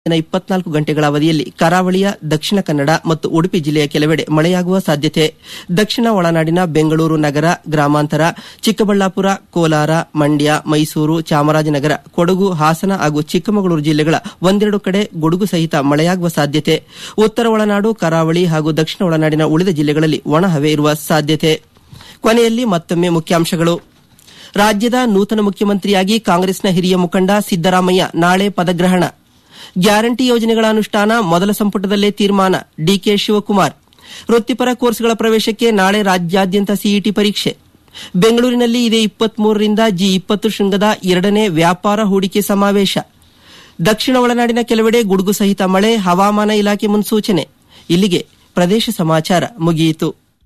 ಮುಂದಿನ ಇಪ್ಪತ್ನಾಲ್ಕು ಗಂಟೆಗಳ ಅವಧಿಯಲ್ಲಿ ಕರಾವಳಿಯ ದಕ್ಷಿಣ ಕನ್ನಡ ಮತ್ತು ಉಡುಪಿ ಜಿಲ್ಲೆಯ ಕೆಲವೆಡೆ ಮಳೆಯಾಗುವ ಸಾಧ್ಯತೆ ದಕ್ಷಿಣ ಒಳನಾಡಿನ ಬೆಂಗಳೂರು ನಗರ ಗ್ರಾಮಾಂತರ ಚಿಕ್ಕಬಳ್ಳಾಪುರ ಕೋಲಾರ ಮಂಡ್ಯ ಮೈಸೂರು ಚಾಮರಾಜನಗರ ಕೊಡಗು ಹಾಸನ ಹಾಗೂ ಚಿಕ್ಕಮಗಳೂರು ಜಿಲ್ಲೆಗಳ ಒಂದೆರಡು ಕಡೆ ಗುಡುಗು ಸಹಿತ ಮಳೆಯಾಗುವ ಸಾಧ್ಯತೆ ಉತ್ತರ ಒಳನಾಡು ಕರಾವಳಿ ಹಾಗೂ ದಕ್ಷಿಣ ಒಳನಾಡಿನ ಉಳಿದ ಜಿಲ್ಲೆಗಳಲ್ಲಿ ಒಣಹವೆ ಇರುವ ಸಾಧ್ಯತೆ ಕೊನೆಯಲ್ಲಿ ಮತ್ತೊಮ್ಮೆ ಮುಖ್ಯಾಂಶಗಳು ರಾಜ್ಯದ ನೂತನ ಮುಖ್ಯಮಂತ್ರಿಯಾಗಿ ಕಾಂಗ್ರೆಸ್ನ ಹಿರಿಯ ಮುಖಂಡ ಸಿದ್ದರಾಮಯ್ಯ ನಾಳೆ ಪದಗ್ರಹಣ ಗ್ಯಾರಂಟಿ ಯೋಜನೆಗಳ ಅನುಷ್ಠಾನ ಮೊದಲ ಸಂಪುಟದಲ್ಲೇ ತೀರ್ಮಾನ ಡಿಕೆ ಶಿವಕುಮಾರ್ ವೃತ್ತಿಪರ ಕೋರ್ಸ್ಗಳ ಪ್ರವೇಶಕ್ಕೆ ನಾಳೆ ರಾಜ್ಯಾದ್ಯಂತ ಸಿಇಟಿ ಪರೀಕ್ಷೆ ಬೆಂಗಳೂರಿನಲ್ಲಿ ಇದೇ ಇಪ್ಪತ್ಮೂರರಿಂದ ಜಿ ಇಪ್ಪತ್ತು ಶೃಂಗದ ಎರಡನೇ ವ್ಯಾಪಾರ ಹೂಡಿಕೆ ಸಮಾವೇಶ ದಕ್ಷಿಣ ಒಳನಾಡಿನ ಕೆಲವೆಡೆ ಗುಡುಗು ಸಹಿತ ಮಳೆ ಹವಾಮಾನ ಇಲಾಖೆ ಮುನ್ಸೂಚನೆ ಇಲ್ಲಿಗೆ ಪ್ರದೇಶ ಸಮಾಚಾರ ಮುಗಿಯಿತು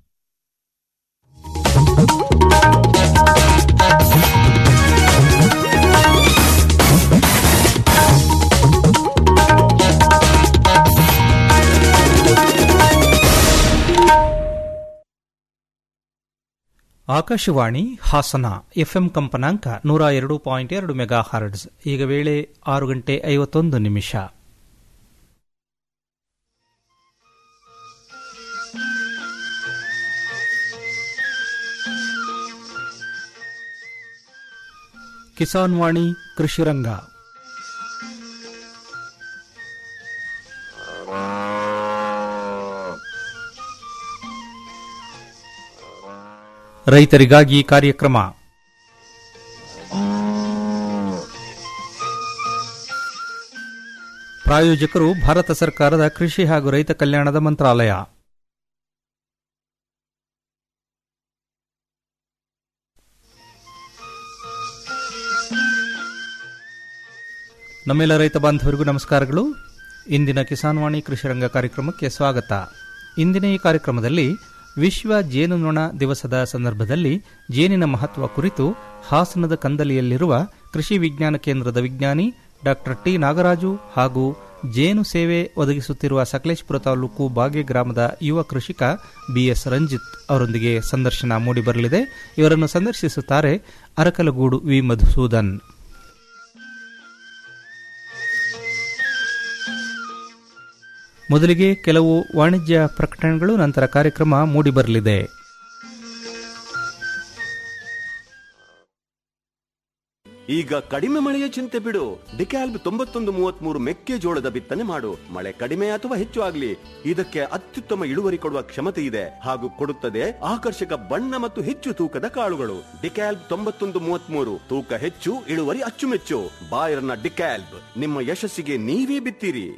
ಆಕಾಶವಾಣಿ ಹಾಸನ ಎಫ್ಎಂ ಕಂಪನಾಂಕ ನೂರ ಎರಡು ಪಾಯಿಂಟ್ ಎರಡು ಮೆಗಾ ಹಾರ್ಡ್ಸ್ ಈಗ ವೇಳೆ ಆರು ಗಂಟೆ ಐವತ್ತೊಂದು ನಿಮಿಷ ಕಿಸಾನ್ ವಾಣಿ ಕೃಷಿರಂಗ ರೈತರಿಗಾಗಿ ಕಾರ್ಯಕ್ರಮ ಪ್ರಾಯೋಜಕರು ಭಾರತ ಸರ್ಕಾರದ ಕೃಷಿ ಹಾಗೂ ರೈತ ಕಲ್ಯಾಣದ ಮಂತ್ರಾಲಯ ನಮ್ಮೆಲ್ಲ ರೈತ ಬಾಂಧವರಿಗೂ ನಮಸ್ಕಾರಗಳು ಇಂದಿನ ಕಿಸಾನ್ ವಾಣಿ ಕೃಷಿರಂಗ ಕಾರ್ಯಕ್ರಮಕ್ಕೆ ಸ್ವಾಗತ ಇಂದಿನ ಈ ಕಾರ್ಯಕ್ರಮದಲ್ಲಿ ವಿಶ್ವ ಜೇನುನೊಣ ದಿವಸದ ಸಂದರ್ಭದಲ್ಲಿ ಜೇನಿನ ಮಹತ್ವ ಕುರಿತು ಹಾಸನದ ಕಂದಲಿಯಲ್ಲಿರುವ ಕೃಷಿ ವಿಜ್ಞಾನ ಕೇಂದ್ರದ ವಿಜ್ಞಾನಿ ಡಾಕ್ಟರ್ ಟಿ ನಾಗರಾಜು ಹಾಗೂ ಜೇನು ಸೇವೆ ಒದಗಿಸುತ್ತಿರುವ ಸಕಲೇಶಪುರ ತಾಲೂಕು ಬಾಗೆ ಗ್ರಾಮದ ಯುವ ಕೃಷಿಕ ಬಿಎಸ್ ರಂಜಿತ್ ಅವರೊಂದಿಗೆ ಸಂದರ್ಶನ ಮೂಡಿಬರಲಿದೆ ಇವರನ್ನು ಸಂದರ್ಶಿಸುತ್ತಾರೆ ಅರಕಲಗೂಡು ವಿ ಮಧುಸೂದನ್ ಮೊದಲಿಗೆ ಕೆಲವು ವಾಣಿಜ್ಯ ಪ್ರಕಟಣೆಗಳು ನಂತರ ಕಾರ್ಯಕ್ರಮ ಮೂಡಿಬರಲಿದೆ ಈಗ ಕಡಿಮೆ ಮಳೆಯ ಚಿಂತೆ ಬಿಡು ಡಿಕ್ಯಾಲ್ಬ್ ತೊಂಬತ್ತೊಂದು ಮೂವತ್ಮೂರು ಮೆಕ್ಕೆಜೋಳದ ಬಿತ್ತನೆ ಮಾಡು ಮಳೆ ಕಡಿಮೆ ಅಥವಾ ಹೆಚ್ಚು ಆಗ್ಲಿ ಇದಕ್ಕೆ ಅತ್ಯುತ್ತಮ ಇಳುವರಿ ಕೊಡುವ ಕ್ಷಮತೆ ಇದೆ ಹಾಗೂ ಕೊಡುತ್ತದೆ ಆಕರ್ಷಕ ಬಣ್ಣ ಮತ್ತು ಹೆಚ್ಚು ತೂಕದ ಕಾಳುಗಳು ಡಿಕ್ಯಾಲ್ಬ್ ತೊಂಬತ್ತೊಂದು ಮೂವತ್ಮೂರು ತೂಕ ಹೆಚ್ಚು ಇಳುವರಿ ಅಚ್ಚುಮೆಚ್ಚು ಬಾಯರ್ನ ಡಿಕ್ಯಾಲ್ಬ್ ನಿಮ್ಮ ಯಶಸ್ಸಿಗೆ ನೀವೇ ಬಿತ್ತೀರಿ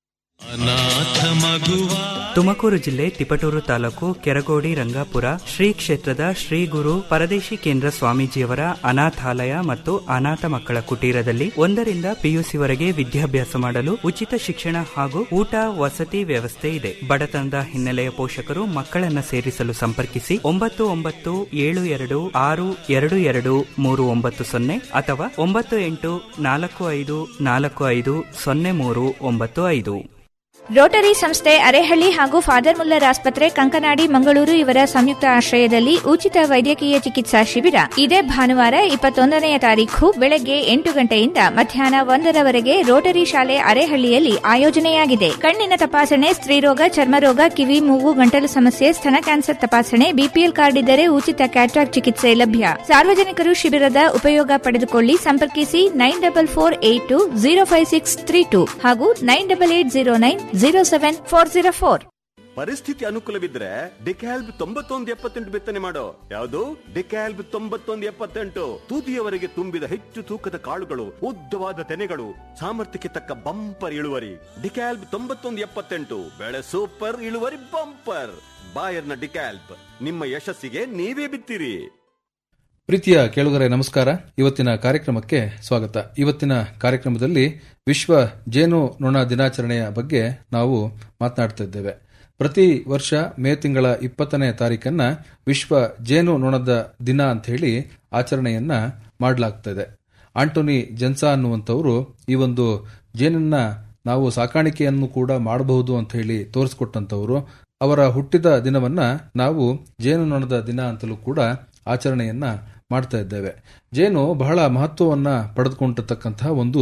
ತುಮಕೂರು ಜಿಲ್ಲೆ ತಿಪಟೂರು ತಾಲೂಕು ಕೆರಗೋಡಿ ರಂಗಾಪುರ ಶ್ರೀ ಕ್ಷೇತ್ರದ ಶ್ರೀ ಗುರು ಪರದೇಶಿ ಕೇಂದ್ರ ಸ್ವಾಮೀಜಿಯವರ ಅನಾಥಾಲಯ ಮತ್ತು ಅನಾಥ ಮಕ್ಕಳ ಕುಟೀರದಲ್ಲಿ ಒಂದರಿಂದ ಪಿಯುಸಿವರೆಗೆ ವಿದ್ಯಾಭ್ಯಾಸ ಮಾಡಲು ಉಚಿತ ಶಿಕ್ಷಣ ಹಾಗೂ ಊಟ ವಸತಿ ವ್ಯವಸ್ಥೆ ಇದೆ ಬಡತನದ ಹಿನ್ನೆಲೆಯ ಪೋಷಕರು ಮಕ್ಕಳನ್ನ ಸೇರಿಸಲು ಸಂಪರ್ಕಿಸಿ ಒಂಬತ್ತು ಒಂಬತ್ತು ಏಳು ಎರಡು ಆರು ಎರಡು ಎರಡು ಮೂರು ಒಂಬತ್ತು ಸೊನ್ನೆ ಅಥವಾ ಒಂಬತ್ತು ಎಂಟು ನಾಲ್ಕು ಐದು ನಾಲ್ಕು ಐದು ಸೊನ್ನೆ ಮೂರು ಒಂಬತ್ತು ಐದು ರೋಟರಿ ಸಂಸ್ಥೆ ಅರೆಹಳ್ಳಿ ಹಾಗೂ ಫಾದರ್ ಮುಲ್ಲರ್ ಆಸ್ಪತ್ರೆ ಕಂಕನಾಡಿ ಮಂಗಳೂರು ಇವರ ಸಂಯುಕ್ತ ಆಶ್ರಯದಲ್ಲಿ ಉಚಿತ ವೈದ್ಯಕೀಯ ಚಿಕಿತ್ಸಾ ಶಿಬಿರ ಇದೇ ಭಾನುವಾರ ಇಪ್ಪತ್ತೊಂದನೆಯ ತಾರೀಖು ಬೆಳಗ್ಗೆ ಎಂಟು ಗಂಟೆಯಿಂದ ಮಧ್ಯಾಹ್ನ ಒಂದರವರೆಗೆ ರೋಟರಿ ಶಾಲೆ ಅರೆಹಳ್ಳಿಯಲ್ಲಿ ಆಯೋಜನೆಯಾಗಿದೆ ಕಣ್ಣಿನ ತಪಾಸಣೆ ಸ್ತ್ರೀರೋಗ ಚರ್ಮರೋಗ ಕಿವಿ ಮೂಗು ಗಂಟಲು ಸಮಸ್ಯೆ ಸ್ತನ ಕ್ಯಾನ್ಸರ್ ತಪಾಸಣೆ ಬಿಪಿಎಲ್ ಕಾರ್ಡ್ ಇದ್ದರೆ ಉಚಿತ ಕ್ಯಾಟ್ರಾಕ್ ಚಿಕಿತ್ಸೆ ಲಭ್ಯ ಸಾರ್ವಜನಿಕರು ಶಿಬಿರದ ಉಪಯೋಗ ಪಡೆದುಕೊಳ್ಳಿ ಸಂಪರ್ಕಿಸಿ nine double four eight two zero five six three two ಹಾಗೂ nine double eight zero nine zero seven four zero four ಪರಿಸ್ಥಿತಿ ಅನುಕೂಲವಿದ್ರೆ ಡಿಕ್ಯಾಲ್ಬ್ ತೊಂಬತ್ತೊಂದು ಎಪ್ಪತ್ತೆಂಟು ಬಿತ್ತನೆ ಮಾಡೋ ಯಾವುದು ಡಿಕ್ಯಾಲ್ಬ್ ತೊಂಬತ್ತೊಂದು ಎಪ್ಪತ್ತೆಂಟು ತುದಿಯವರೆಗೆ ತುಂಬಿದ ಹೆಚ್ಚು ತೂಕದ ಕಾಳುಗಳು ಉದ್ದವಾದ ತೆನೆಗಳು ಸಾಮರ್ಥ್ಯಕ್ಕೆ ತಕ್ಕ ಬಂಪರ್ ಇಳುವರಿ ಡಿಕ್ಯಾಲ್ಬ್ ತೊಂಬತ್ತೊಂದು ಎಪ್ಪತ್ತೆಂಟು ಬೆಳೆ ಸೂಪರ್ ಇಳುವರಿ ಬಂಪರ್ ಬಾಯರ್ನ ಡಿಕ್ಯಾಲ್ಬ್ ನಿಮ್ಮ ಯಶಸ್ಸಿಗೆ ನೀವೇ ಬಿತ್ತೀರಿ ಪ್ರೀತಿಯ ಕೇಳುಗರೆ ನಮಸ್ಕಾರ ಇವತ್ತಿನ ಕಾರ್ಯಕ್ರಮಕ್ಕೆ ಸ್ವಾಗತ ಇವತ್ತಿನ ಕಾರ್ಯಕ್ರಮದಲ್ಲಿ ವಿಶ್ವ ಜೇನು ನೊಣ ದಿನಾಚರಣೆಯ ಬಗ್ಗೆ ನಾವು ಮಾತನಾಡ್ತಾ ಇದ್ದೇವೆ ಪ್ರತಿ ವರ್ಷ ಮೇ ತಿಂಗಳ ಇಪ್ಪತ್ತನೇ ತಾರೀಕನ್ನ ವಿಶ್ವ ಜೇನು ನೊಣದ ದಿನ ಅಂತ ಹೇಳಿ ಆಚರಣೆಯನ್ನ ಮಾಡಲಾಗ್ತದೆ ಆಂಟೋನಿ ಜೆನ್ಸಾ ಅನ್ನುವಂಥವರು ಈ ಒಂದು ಜೇನನ್ನ ನಾವು ಸಾಕಾಣಿಕೆಯನ್ನು ಕೂಡ ಮಾಡಬಹುದು ಅಂತ ಹೇಳಿ ತೋರಿಸ್ಕೊಟ್ಟಂತವರು ಅವರ ಹುಟ್ಟಿದ ದಿನವನ್ನ ನಾವು ಜೇನು ನೊಣದ ದಿನ ಅಂತಲೂ ಕೂಡ ಆಚರಣೆಯನ್ನ ಮಾಡ್ತಾ ಇದ್ದೇವೆ ಜೇನು ಬಹಳ ಮಹತ್ವವನ್ನ ಪಡೆದುಕೊಂಡಿರ್ತಕ್ಕಂತಹ ಒಂದು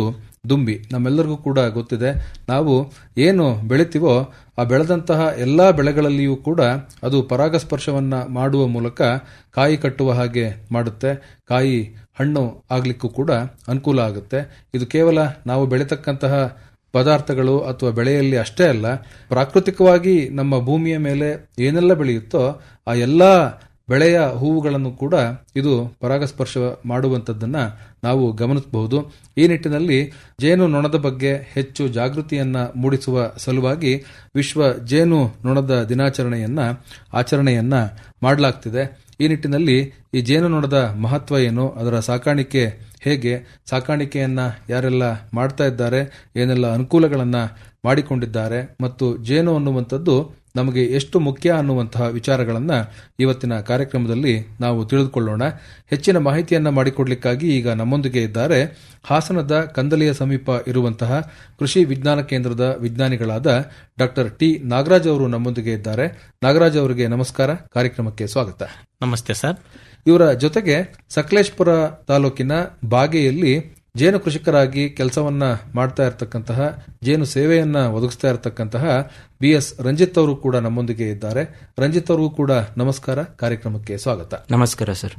ದುಂಬಿ ನಮ್ಮೆಲ್ಲರಿಗೂ ಕೂಡ ಗೊತ್ತಿದೆ ನಾವು ಏನು ಬೆಳಿತೀವೋ ಆ ಬೆಳೆದಂತಹ ಎಲ್ಲಾ ಬೆಳೆಗಳಲ್ಲಿಯೂ ಕೂಡ ಅದು ಪರಾಗಸ್ಪರ್ಶವನ್ನ ಮಾಡುವ ಮೂಲಕ ಕಾಯಿ ಕಟ್ಟುವ ಹಾಗೆ ಮಾಡುತ್ತೆ ಕಾಯಿ ಹಣ್ಣು ಆಗ್ಲಿಕ್ಕೂ ಕೂಡ ಅನುಕೂಲ ಆಗುತ್ತೆ ಇದು ಕೇವಲ ನಾವು ಬೆಳೀತಕ್ಕಂತಹ ಪದಾರ್ಥಗಳು ಅಥವಾ ಬೆಳೆಯಲ್ಲಿ ಅಷ್ಟೇ ಅಲ್ಲ ಪ್ರಾಕೃತಿಕವಾಗಿ ನಮ್ಮ ಭೂಮಿಯ ಮೇಲೆ ಏನೆಲ್ಲ ಬೆಳೆಯುತ್ತೋ ಆ ಎಲ್ಲಾ ಬೆಳೆಯ ಹೂವುಗಳನ್ನು ಕೂಡ ಇದು ಪರಾಗಸ್ಪರ್ಶ ಮಾಡುವಂಥದ್ದನ್ನ ನಾವು ಗಮನಿಸಬಹುದು ಈ ನಿಟ್ಟಿನಲ್ಲಿ ಜೇನು ನೊಣದ ಬಗ್ಗೆ ಹೆಚ್ಚು ಜಾಗೃತಿಯನ್ನ ಮೂಡಿಸುವ ಸಲುವಾಗಿ ವಿಶ್ವ ಜೇನು ನೊಣದ ದಿನಾಚರಣೆಯನ್ನ ಆಚರಣೆಯನ್ನ ಮಾಡಲಾಗ್ತಿದೆ ಈ ನಿಟ್ಟಿನಲ್ಲಿ ಈ ಜೇನು ನೊಣದ ಮಹತ್ವ ಏನು ಅದರ ಸಾಕಾಣಿಕೆ ಹೇಗೆ ಸಾಕಾಣಿಕೆಯನ್ನ ಯಾರೆಲ್ಲ ಮಾಡ್ತಾ ಇದ್ದಾರೆ ಏನೆಲ್ಲ ಅನುಕೂಲಗಳನ್ನ ಮಾಡಿಕೊಂಡಿದ್ದಾರೆ ಮತ್ತು ಜೇನು ಅನ್ನುವಂಥದ್ದು ನಮಗೆ ಎಷ್ಟು ಮುಖ್ಯ ಅನ್ನುವಂತಹ ವಿಚಾರಗಳನ್ನ ಇವತ್ತಿನ ಕಾರ್ಯಕ್ರಮದಲ್ಲಿ ನಾವು ತಿಳಿದುಕೊಳ್ಳೋಣ ಹೆಚ್ಚಿನ ಮಾಹಿತಿಯನ್ನ ಮಾಡಿಕೊಡ್ಲಿಕ್ಕಾಗಿ ಈಗ ನಮ್ಮೊಂದಿಗೆ ಇದ್ದಾರೆ ಹಾಸನದ ಕಂದಲಿಯ ಸಮೀಪ ಇರುವಂತಹ ಕೃಷಿ ವಿಜ್ಞಾನ ಕೇಂದ್ರದ ವಿಜ್ಞಾನಿಗಳಾದ ಡಾಕ್ಟರ್ ಟಿ ನಾಗರಾಜ್ ಅವರು ನಮ್ಮೊಂದಿಗೆ ಇದ್ದಾರೆ ನಾಗರಾಜ್ ಅವರಿಗೆ ನಮಸ್ಕಾರ ಕಾರ್ಯಕ್ರಮಕ್ಕೆ ಸ್ವಾಗತ ನಮಸ್ತೆ ಸರ್ ಇವರ ಜೊತೆಗೆ ಸಕಲೇಶ್ಪುರ ತಾಲೂಕಿನ ಬಾಗೆಯಲ್ಲಿ ಜೇನು ಕೃಷಿಕರಾಗಿ ಕೆಲಸವನ್ನ ಮಾಡ್ತಾ ಇರತಕ್ಕಂತಹ ಜೇನು ಸೇವೆಯನ್ನ ಒದಗಿಸ್ತಾ ಇರತಕ್ಕಂತಹ ಬಿ ಎಸ್ ರಂಜಿತ್ ಅವರು ಕೂಡ ನಮ್ಮೊಂದಿಗೆ ಇದ್ದಾರೆ ರಂಜಿತ್ ಅವರಿಗೂ ಕೂಡ ನಮಸ್ಕಾರ ಕಾರ್ಯಕ್ರಮಕ್ಕೆ ಸ್ವಾಗತ ನಮಸ್ಕಾರ ಸರ್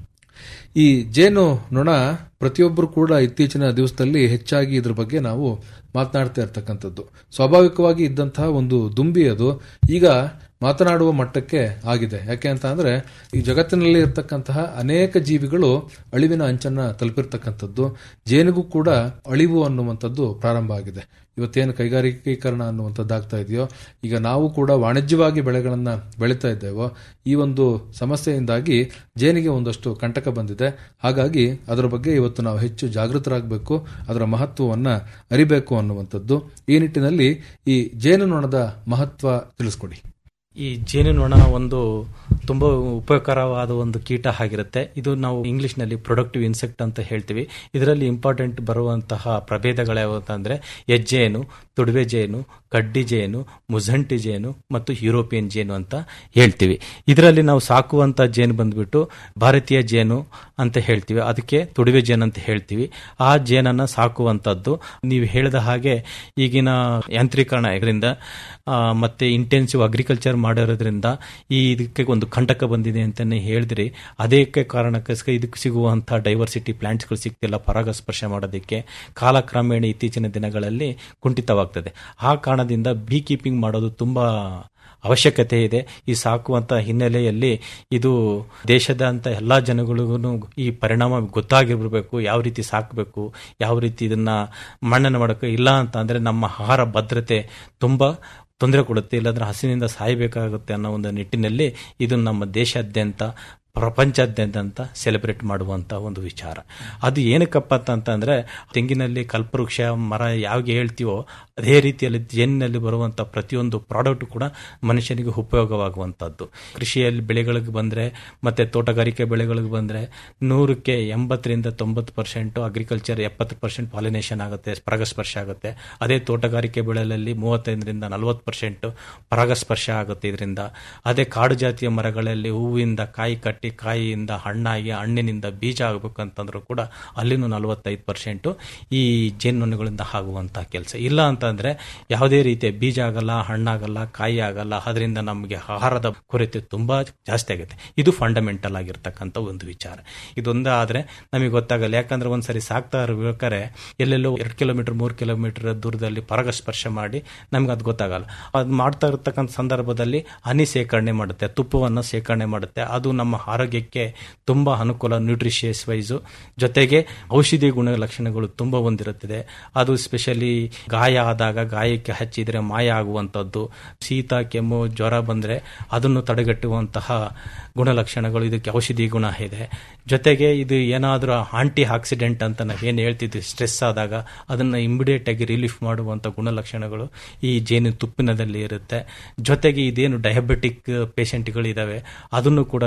ಈ ಜೇನು ನೊಣ ಪ್ರತಿಯೊಬ್ಬರು ಕೂಡ ಇತ್ತೀಚಿನ ದಿವಸದಲ್ಲಿ ಹೆಚ್ಚಾಗಿ ಇದ್ರ ಬಗ್ಗೆ ನಾವು ಮಾತನಾಡ್ತಾ ಇರ್ತಕ್ಕಂಥದ್ದು ಸ್ವಾಭಾವಿಕವಾಗಿ ಇದ್ದಂತಹ ಒಂದು ದುಂಬಿ ಅದು ಈಗ ಮಾತನಾಡುವ ಮಟ್ಟಕ್ಕೆ ಆಗಿದೆ ಯಾಕೆ ಅಂತ ಅಂದ್ರೆ ಈ ಜಗತ್ತಿನಲ್ಲಿ ಇರತಕ್ಕಂತಹ ಅನೇಕ ಜೀವಿಗಳು ಅಳಿವಿನ ಅಂಚನ್ನ ತಲುಪಿರ್ತಕ್ಕಂಥದ್ದು ಜೇನಿಗೂ ಕೂಡ ಅಳಿವು ಅನ್ನುವಂಥದ್ದು ಪ್ರಾರಂಭ ಆಗಿದೆ ಇವತ್ತೇನು ಕೈಗಾರಿಕೀಕರಣ ಅನ್ನುವಂಥದ್ದಾಗ್ತಾ ಇದೆಯೋ ಈಗ ನಾವು ಕೂಡ ವಾಣಿಜ್ಯವಾಗಿ ಬೆಳೆಗಳನ್ನ ಬೆಳೀತಾ ಇದ್ದೇವೋ ಈ ಒಂದು ಸಮಸ್ಯೆಯಿಂದಾಗಿ ಜೇನಿಗೆ ಒಂದಷ್ಟು ಕಂಟಕ ಬಂದಿದೆ ಹಾಗಾಗಿ ಅದರ ಬಗ್ಗೆ ಇವತ್ತು ನಾವು ಹೆಚ್ಚು ಜಾಗೃತರಾಗಬೇಕು ಅದರ ಮಹತ್ವವನ್ನ ಅರಿಬೇಕು ಅನ್ನುವಂಥದ್ದು ಈ ನಿಟ್ಟಿನಲ್ಲಿ ಈ ಜೇನು ನೊಣದ ಮಹತ್ವ ತಿಳಿಸ್ಕೊಡಿ ಈ ಜೇನುನೊಣ ಒಂದು ತುಂಬ ಉಪಕಾರವಾದ ಒಂದು ಕೀಟ ಆಗಿರುತ್ತೆ ಇದು ನಾವು ಇಂಗ್ಲಿಷ್ನಲ್ಲಿ ಪ್ರೊಡಕ್ಟಿವ್ ಇನ್ಸೆಕ್ಟ್ ಅಂತ ಹೇಳ್ತೀವಿ ಇದರಲ್ಲಿ ಇಂಪಾರ್ಟೆಂಟ್ ಬರುವಂತಹ ಪ್ರಭೇದಗಳು ಯಾವಂತಂದ್ರೆ ಹೆಜ್ಜೇನು ತುಡುವೆ ಜೇನು ಕಡ್ಡಿ ಜೇನು ಮುಝಂಟಿ ಜೇನು ಮತ್ತು ಯುರೋಪಿಯನ್ ಜೇನು ಅಂತ ಹೇಳ್ತೀವಿ ಇದರಲ್ಲಿ ನಾವು ಸಾಕುವಂತ ಜೇನು ಬಂದ್ಬಿಟ್ಟು ಭಾರತೀಯ ಜೇನು ಅಂತ ಹೇಳ್ತೀವಿ ಅದಕ್ಕೆ ತುಡುವೆ ಜೇನು ಅಂತ ಹೇಳ್ತೀವಿ ಆ ಜೇನನ್ನ ಸಾಕುವಂತದ್ದು ನೀವು ಹೇಳಿದ ಹಾಗೆ ಈಗಿನ ಯಾಂತ್ರೀಕರಣ ಇದರಿಂದ ಮತ್ತೆ ಇಂಟೆನ್ಸಿವ್ ಅಗ್ರಿಕಲ್ಚರ್ ಮಾಡಿರೋದ್ರಿಂದ ಈ ಇದಕ್ಕೆ ಒಂದು ಕಂಟಕ ಬಂದಿದೆ ಅಂತಾನೆ ಹೇಳಿದ್ರಿ ಅದಕ್ಕೆ ಕಾರಣಕ್ಕೋಸ್ಕರ ಇದಕ್ಕೆ ಸಿಗುವಂತಹ ಡೈವರ್ಸಿಟಿ ಪ್ಲಾಂಟ್ಸ್ಗಳು ಸಿಗ್ತಿಲ್ಲ ಪರಾಗಸ್ಪರ್ಶ ಮಾಡೋದಕ್ಕೆ ಕಾಲಕ್ರಮೇಣ ಇತ್ತೀಚಿನ ದಿನಗಳಲ್ಲಿ ಕುಂಠಿತವಾಗ್ತದೆ ಆ ಕಾರಣದಿಂದ ಬೀ ಕೀಪಿಂಗ್ ಮಾಡೋದು ತುಂಬಾ ಅವಶ್ಯಕತೆ ಇದೆ ಈ ಸಾಕುವಂತ ಹಿನ್ನೆಲೆಯಲ್ಲಿ ಇದು ದೇಶದಂತ ಎಲ್ಲಾ ಜನಗಳಿಗೂ ಈ ಪರಿಣಾಮ ಗೊತ್ತಾಗಿರ್ಬೇಕು ಯಾವ ರೀತಿ ಸಾಕಬೇಕು ಯಾವ ರೀತಿ ಇದನ್ನ ಮಣ್ಣನ್ನು ಮಾಡಬೇಕು ಇಲ್ಲ ಅಂತ ಅಂದ್ರೆ ನಮ್ಮ ಆಹಾರ ಭದ್ರತೆ ತುಂಬಾ ತೊಂದರೆ ಕೊಡುತ್ತೆ ಇಲ್ಲಾಂದ್ರೆ ಹಸಿನಿಂದ ಸಾಯಬೇಕಾಗುತ್ತೆ ಅನ್ನೋ ಒಂದು ನಿಟ್ಟಿನಲ್ಲಿ ಇದು ನಮ್ಮ ದೇಶಾದ್ಯಂತ ಪ್ರಪಂಚಾದ್ಯಂತ ಸೆಲೆಬ್ರೇಟ್ ಮಾಡುವಂತ ಒಂದು ವಿಚಾರ ಅದು ಏನಕ್ಕಪ್ಪ ಅಂತಂದ್ರೆ ತೆಂಗಿನಲ್ಲಿ ಕಲ್ಪವೃಕ್ಷ ಮರ ಯಾವಾಗ ಹೇಳ್ತೀವೋ ಅದೇ ರೀತಿಯಲ್ಲಿ ಜೇನಿನಲ್ಲಿ ಬರುವಂತ ಪ್ರತಿಯೊಂದು ಪ್ರಾಡಕ್ಟ್ ಕೂಡ ಮನುಷ್ಯನಿಗೆ ಉಪಯೋಗವಾಗುವಂತದ್ದು ಕೃಷಿಯಲ್ಲಿ ಬೆಳೆಗಳಿಗೆ ಬಂದ್ರೆ ಮತ್ತೆ ತೋಟಗಾರಿಕೆ ಬೆಳೆಗಳಿಗೆ ಬಂದ್ರೆ ನೂರಕ್ಕೆ ಎಂಬತ್ತರಿಂದ ತೊಂಬತ್ತು ಪರ್ಸೆಂಟ್ ಅಗ್ರಿಕಲ್ಚರ್ ಎಪ್ಪತ್ತು ಪರ್ಸೆಂಟ್ ಪಾಲಿನೇಷನ್ ಆಗುತ್ತೆ ಪರಾಗಸ್ಪರ್ಶ ಆಗುತ್ತೆ ಅದೇ ತೋಟಗಾರಿಕೆ ಬೆಳೆಗಳಲ್ಲಿ ಮೂವತ್ತೈದರಿಂದ ನಲವತ್ತು ಪರ್ಸೆಂಟ್ ಪರಾಗಸ್ಪರ್ಶ ಆಗುತ್ತೆ ಇದರಿಂದ ಅದೇ ಕಾಡು ಜಾತಿಯ ಮರಗಳಲ್ಲಿ ಹೂವಿಂದ ಕಾಯಿ ಕಟ್ಟಿ ಕಾಯಿಯಿಂದ ಹಣ್ಣಾಗಿ ಹಣ್ಣಿನಿಂದ ಬೀಜ ಆಗಬೇಕಂತಂದ್ರೂ ಕೂಡ ಅಲ್ಲಿನೂ ನಲವತ್ತೈದು ಪರ್ಸೆಂಟ್ ಈ ಜೇನುನೊಣಗಳಿಂದ ಆಗುವಂತಹ ಕೆಲಸ ಇಲ್ಲ ಅಂತಂದ್ರೆ ಯಾವುದೇ ರೀತಿಯ ಬೀಜ ಆಗಲ್ಲ ಹಣ್ಣಾಗಲ್ಲ ಕಾಯಿ ಆಗಲ್ಲ ಅದರಿಂದ ನಮಗೆ ಆಹಾರದ ಕೊರತೆ ತುಂಬಾ ಜಾಸ್ತಿ ಆಗುತ್ತೆ ಇದು ಫಂಡಮೆಂಟಲ್ ಆಗಿರ್ತಕ್ಕಂಥ ಒಂದು ವಿಚಾರ ಇದೊಂದು ಆದ್ರೆ ನಮಗೆ ಗೊತ್ತಾಗಲ್ಲ ಯಾಕಂದ್ರೆ ಒಂದ್ಸರಿ ಸಾಕ್ತಾ ಇರ್ಬೇಕಾದ್ರೆ ಎಲ್ಲೆಲ್ಲೋ ಎರಡು ಕಿಲೋಮೀಟರ್ ಮೂರು ಕಿಲೋಮೀಟರ್ ದೂರದಲ್ಲಿ ಪರಾಗಸ್ಪರ್ಶ ಮಾಡಿ ನಮ್ಗೆ ಅದು ಗೊತ್ತಾಗಲ್ಲ ಅದು ಮಾಡ್ತಾ ಇರತಕ್ಕಂಥ ಸಂದರ್ಭದಲ್ಲಿ ಹನಿ ಸೇಕರಣೆ ಮಾಡುತ್ತೆ ತುಪ್ಪವನ್ನು ಸೇಕರಣೆ ಮಾಡುತ್ತೆ ಅದು ನಮ್ಮ ಆರೋಗ್ಯಕ್ಕೆ ತುಂಬಾ ಅನುಕೂಲ ನ್ಯೂಟ್ರಿಷಿಯಸ್ ವೈಸು ಜೊತೆಗೆ ಔಷಧಿ ಗುಣ ಲಕ್ಷಣಗಳು ತುಂಬಾ ಹೊಂದಿರುತ್ತದೆ ಅದು ಸ್ಪೆಷಲಿ ಗಾಯ ಆದಾಗ ಗಾಯಕ್ಕೆ ಹಚ್ಚಿದ್ರೆ ಮಾಯ ಆಗುವಂತದ್ದು ಶೀತ ಕೆಮ್ಮು ಜ್ವರ ಬಂದ್ರೆ ಅದನ್ನು ತಡೆಗಟ್ಟುವಂತಹ ಗುಣಲಕ್ಷಣಗಳು ಇದಕ್ಕೆ ಔಷಧಿ ಗುಣ ಇದೆ ಜೊತೆಗೆ ಇದು ಏನಾದರೂ ಆಂಟಿ ಆಕ್ಸಿಡೆಂಟ್ ಅಂತ ನಾವೇನು ಹೇಳ್ತಿದ್ವಿ ಸ್ಟ್ರೆಸ್ ಆದಾಗ ಅದನ್ನ ಇಮಿಡಿಯೇಟ್ ಆಗಿ ರಿಲೀಫ್ ಮಾಡುವಂತ ಗುಣಲಕ್ಷಣಗಳು ಈ ಜೇನು ತುಪ್ಪಿನದಲ್ಲಿ ಇರುತ್ತೆ ಜೊತೆಗೆ ಇದೇನು ಡಯಾಬಿಟಿಕ್ ಪೇಷಂಟ್ಗಳಿದಾವೆ ಅದನ್ನು ಕೂಡ ರೆಡ್ಯೂಸ್ ಮಾಡುವ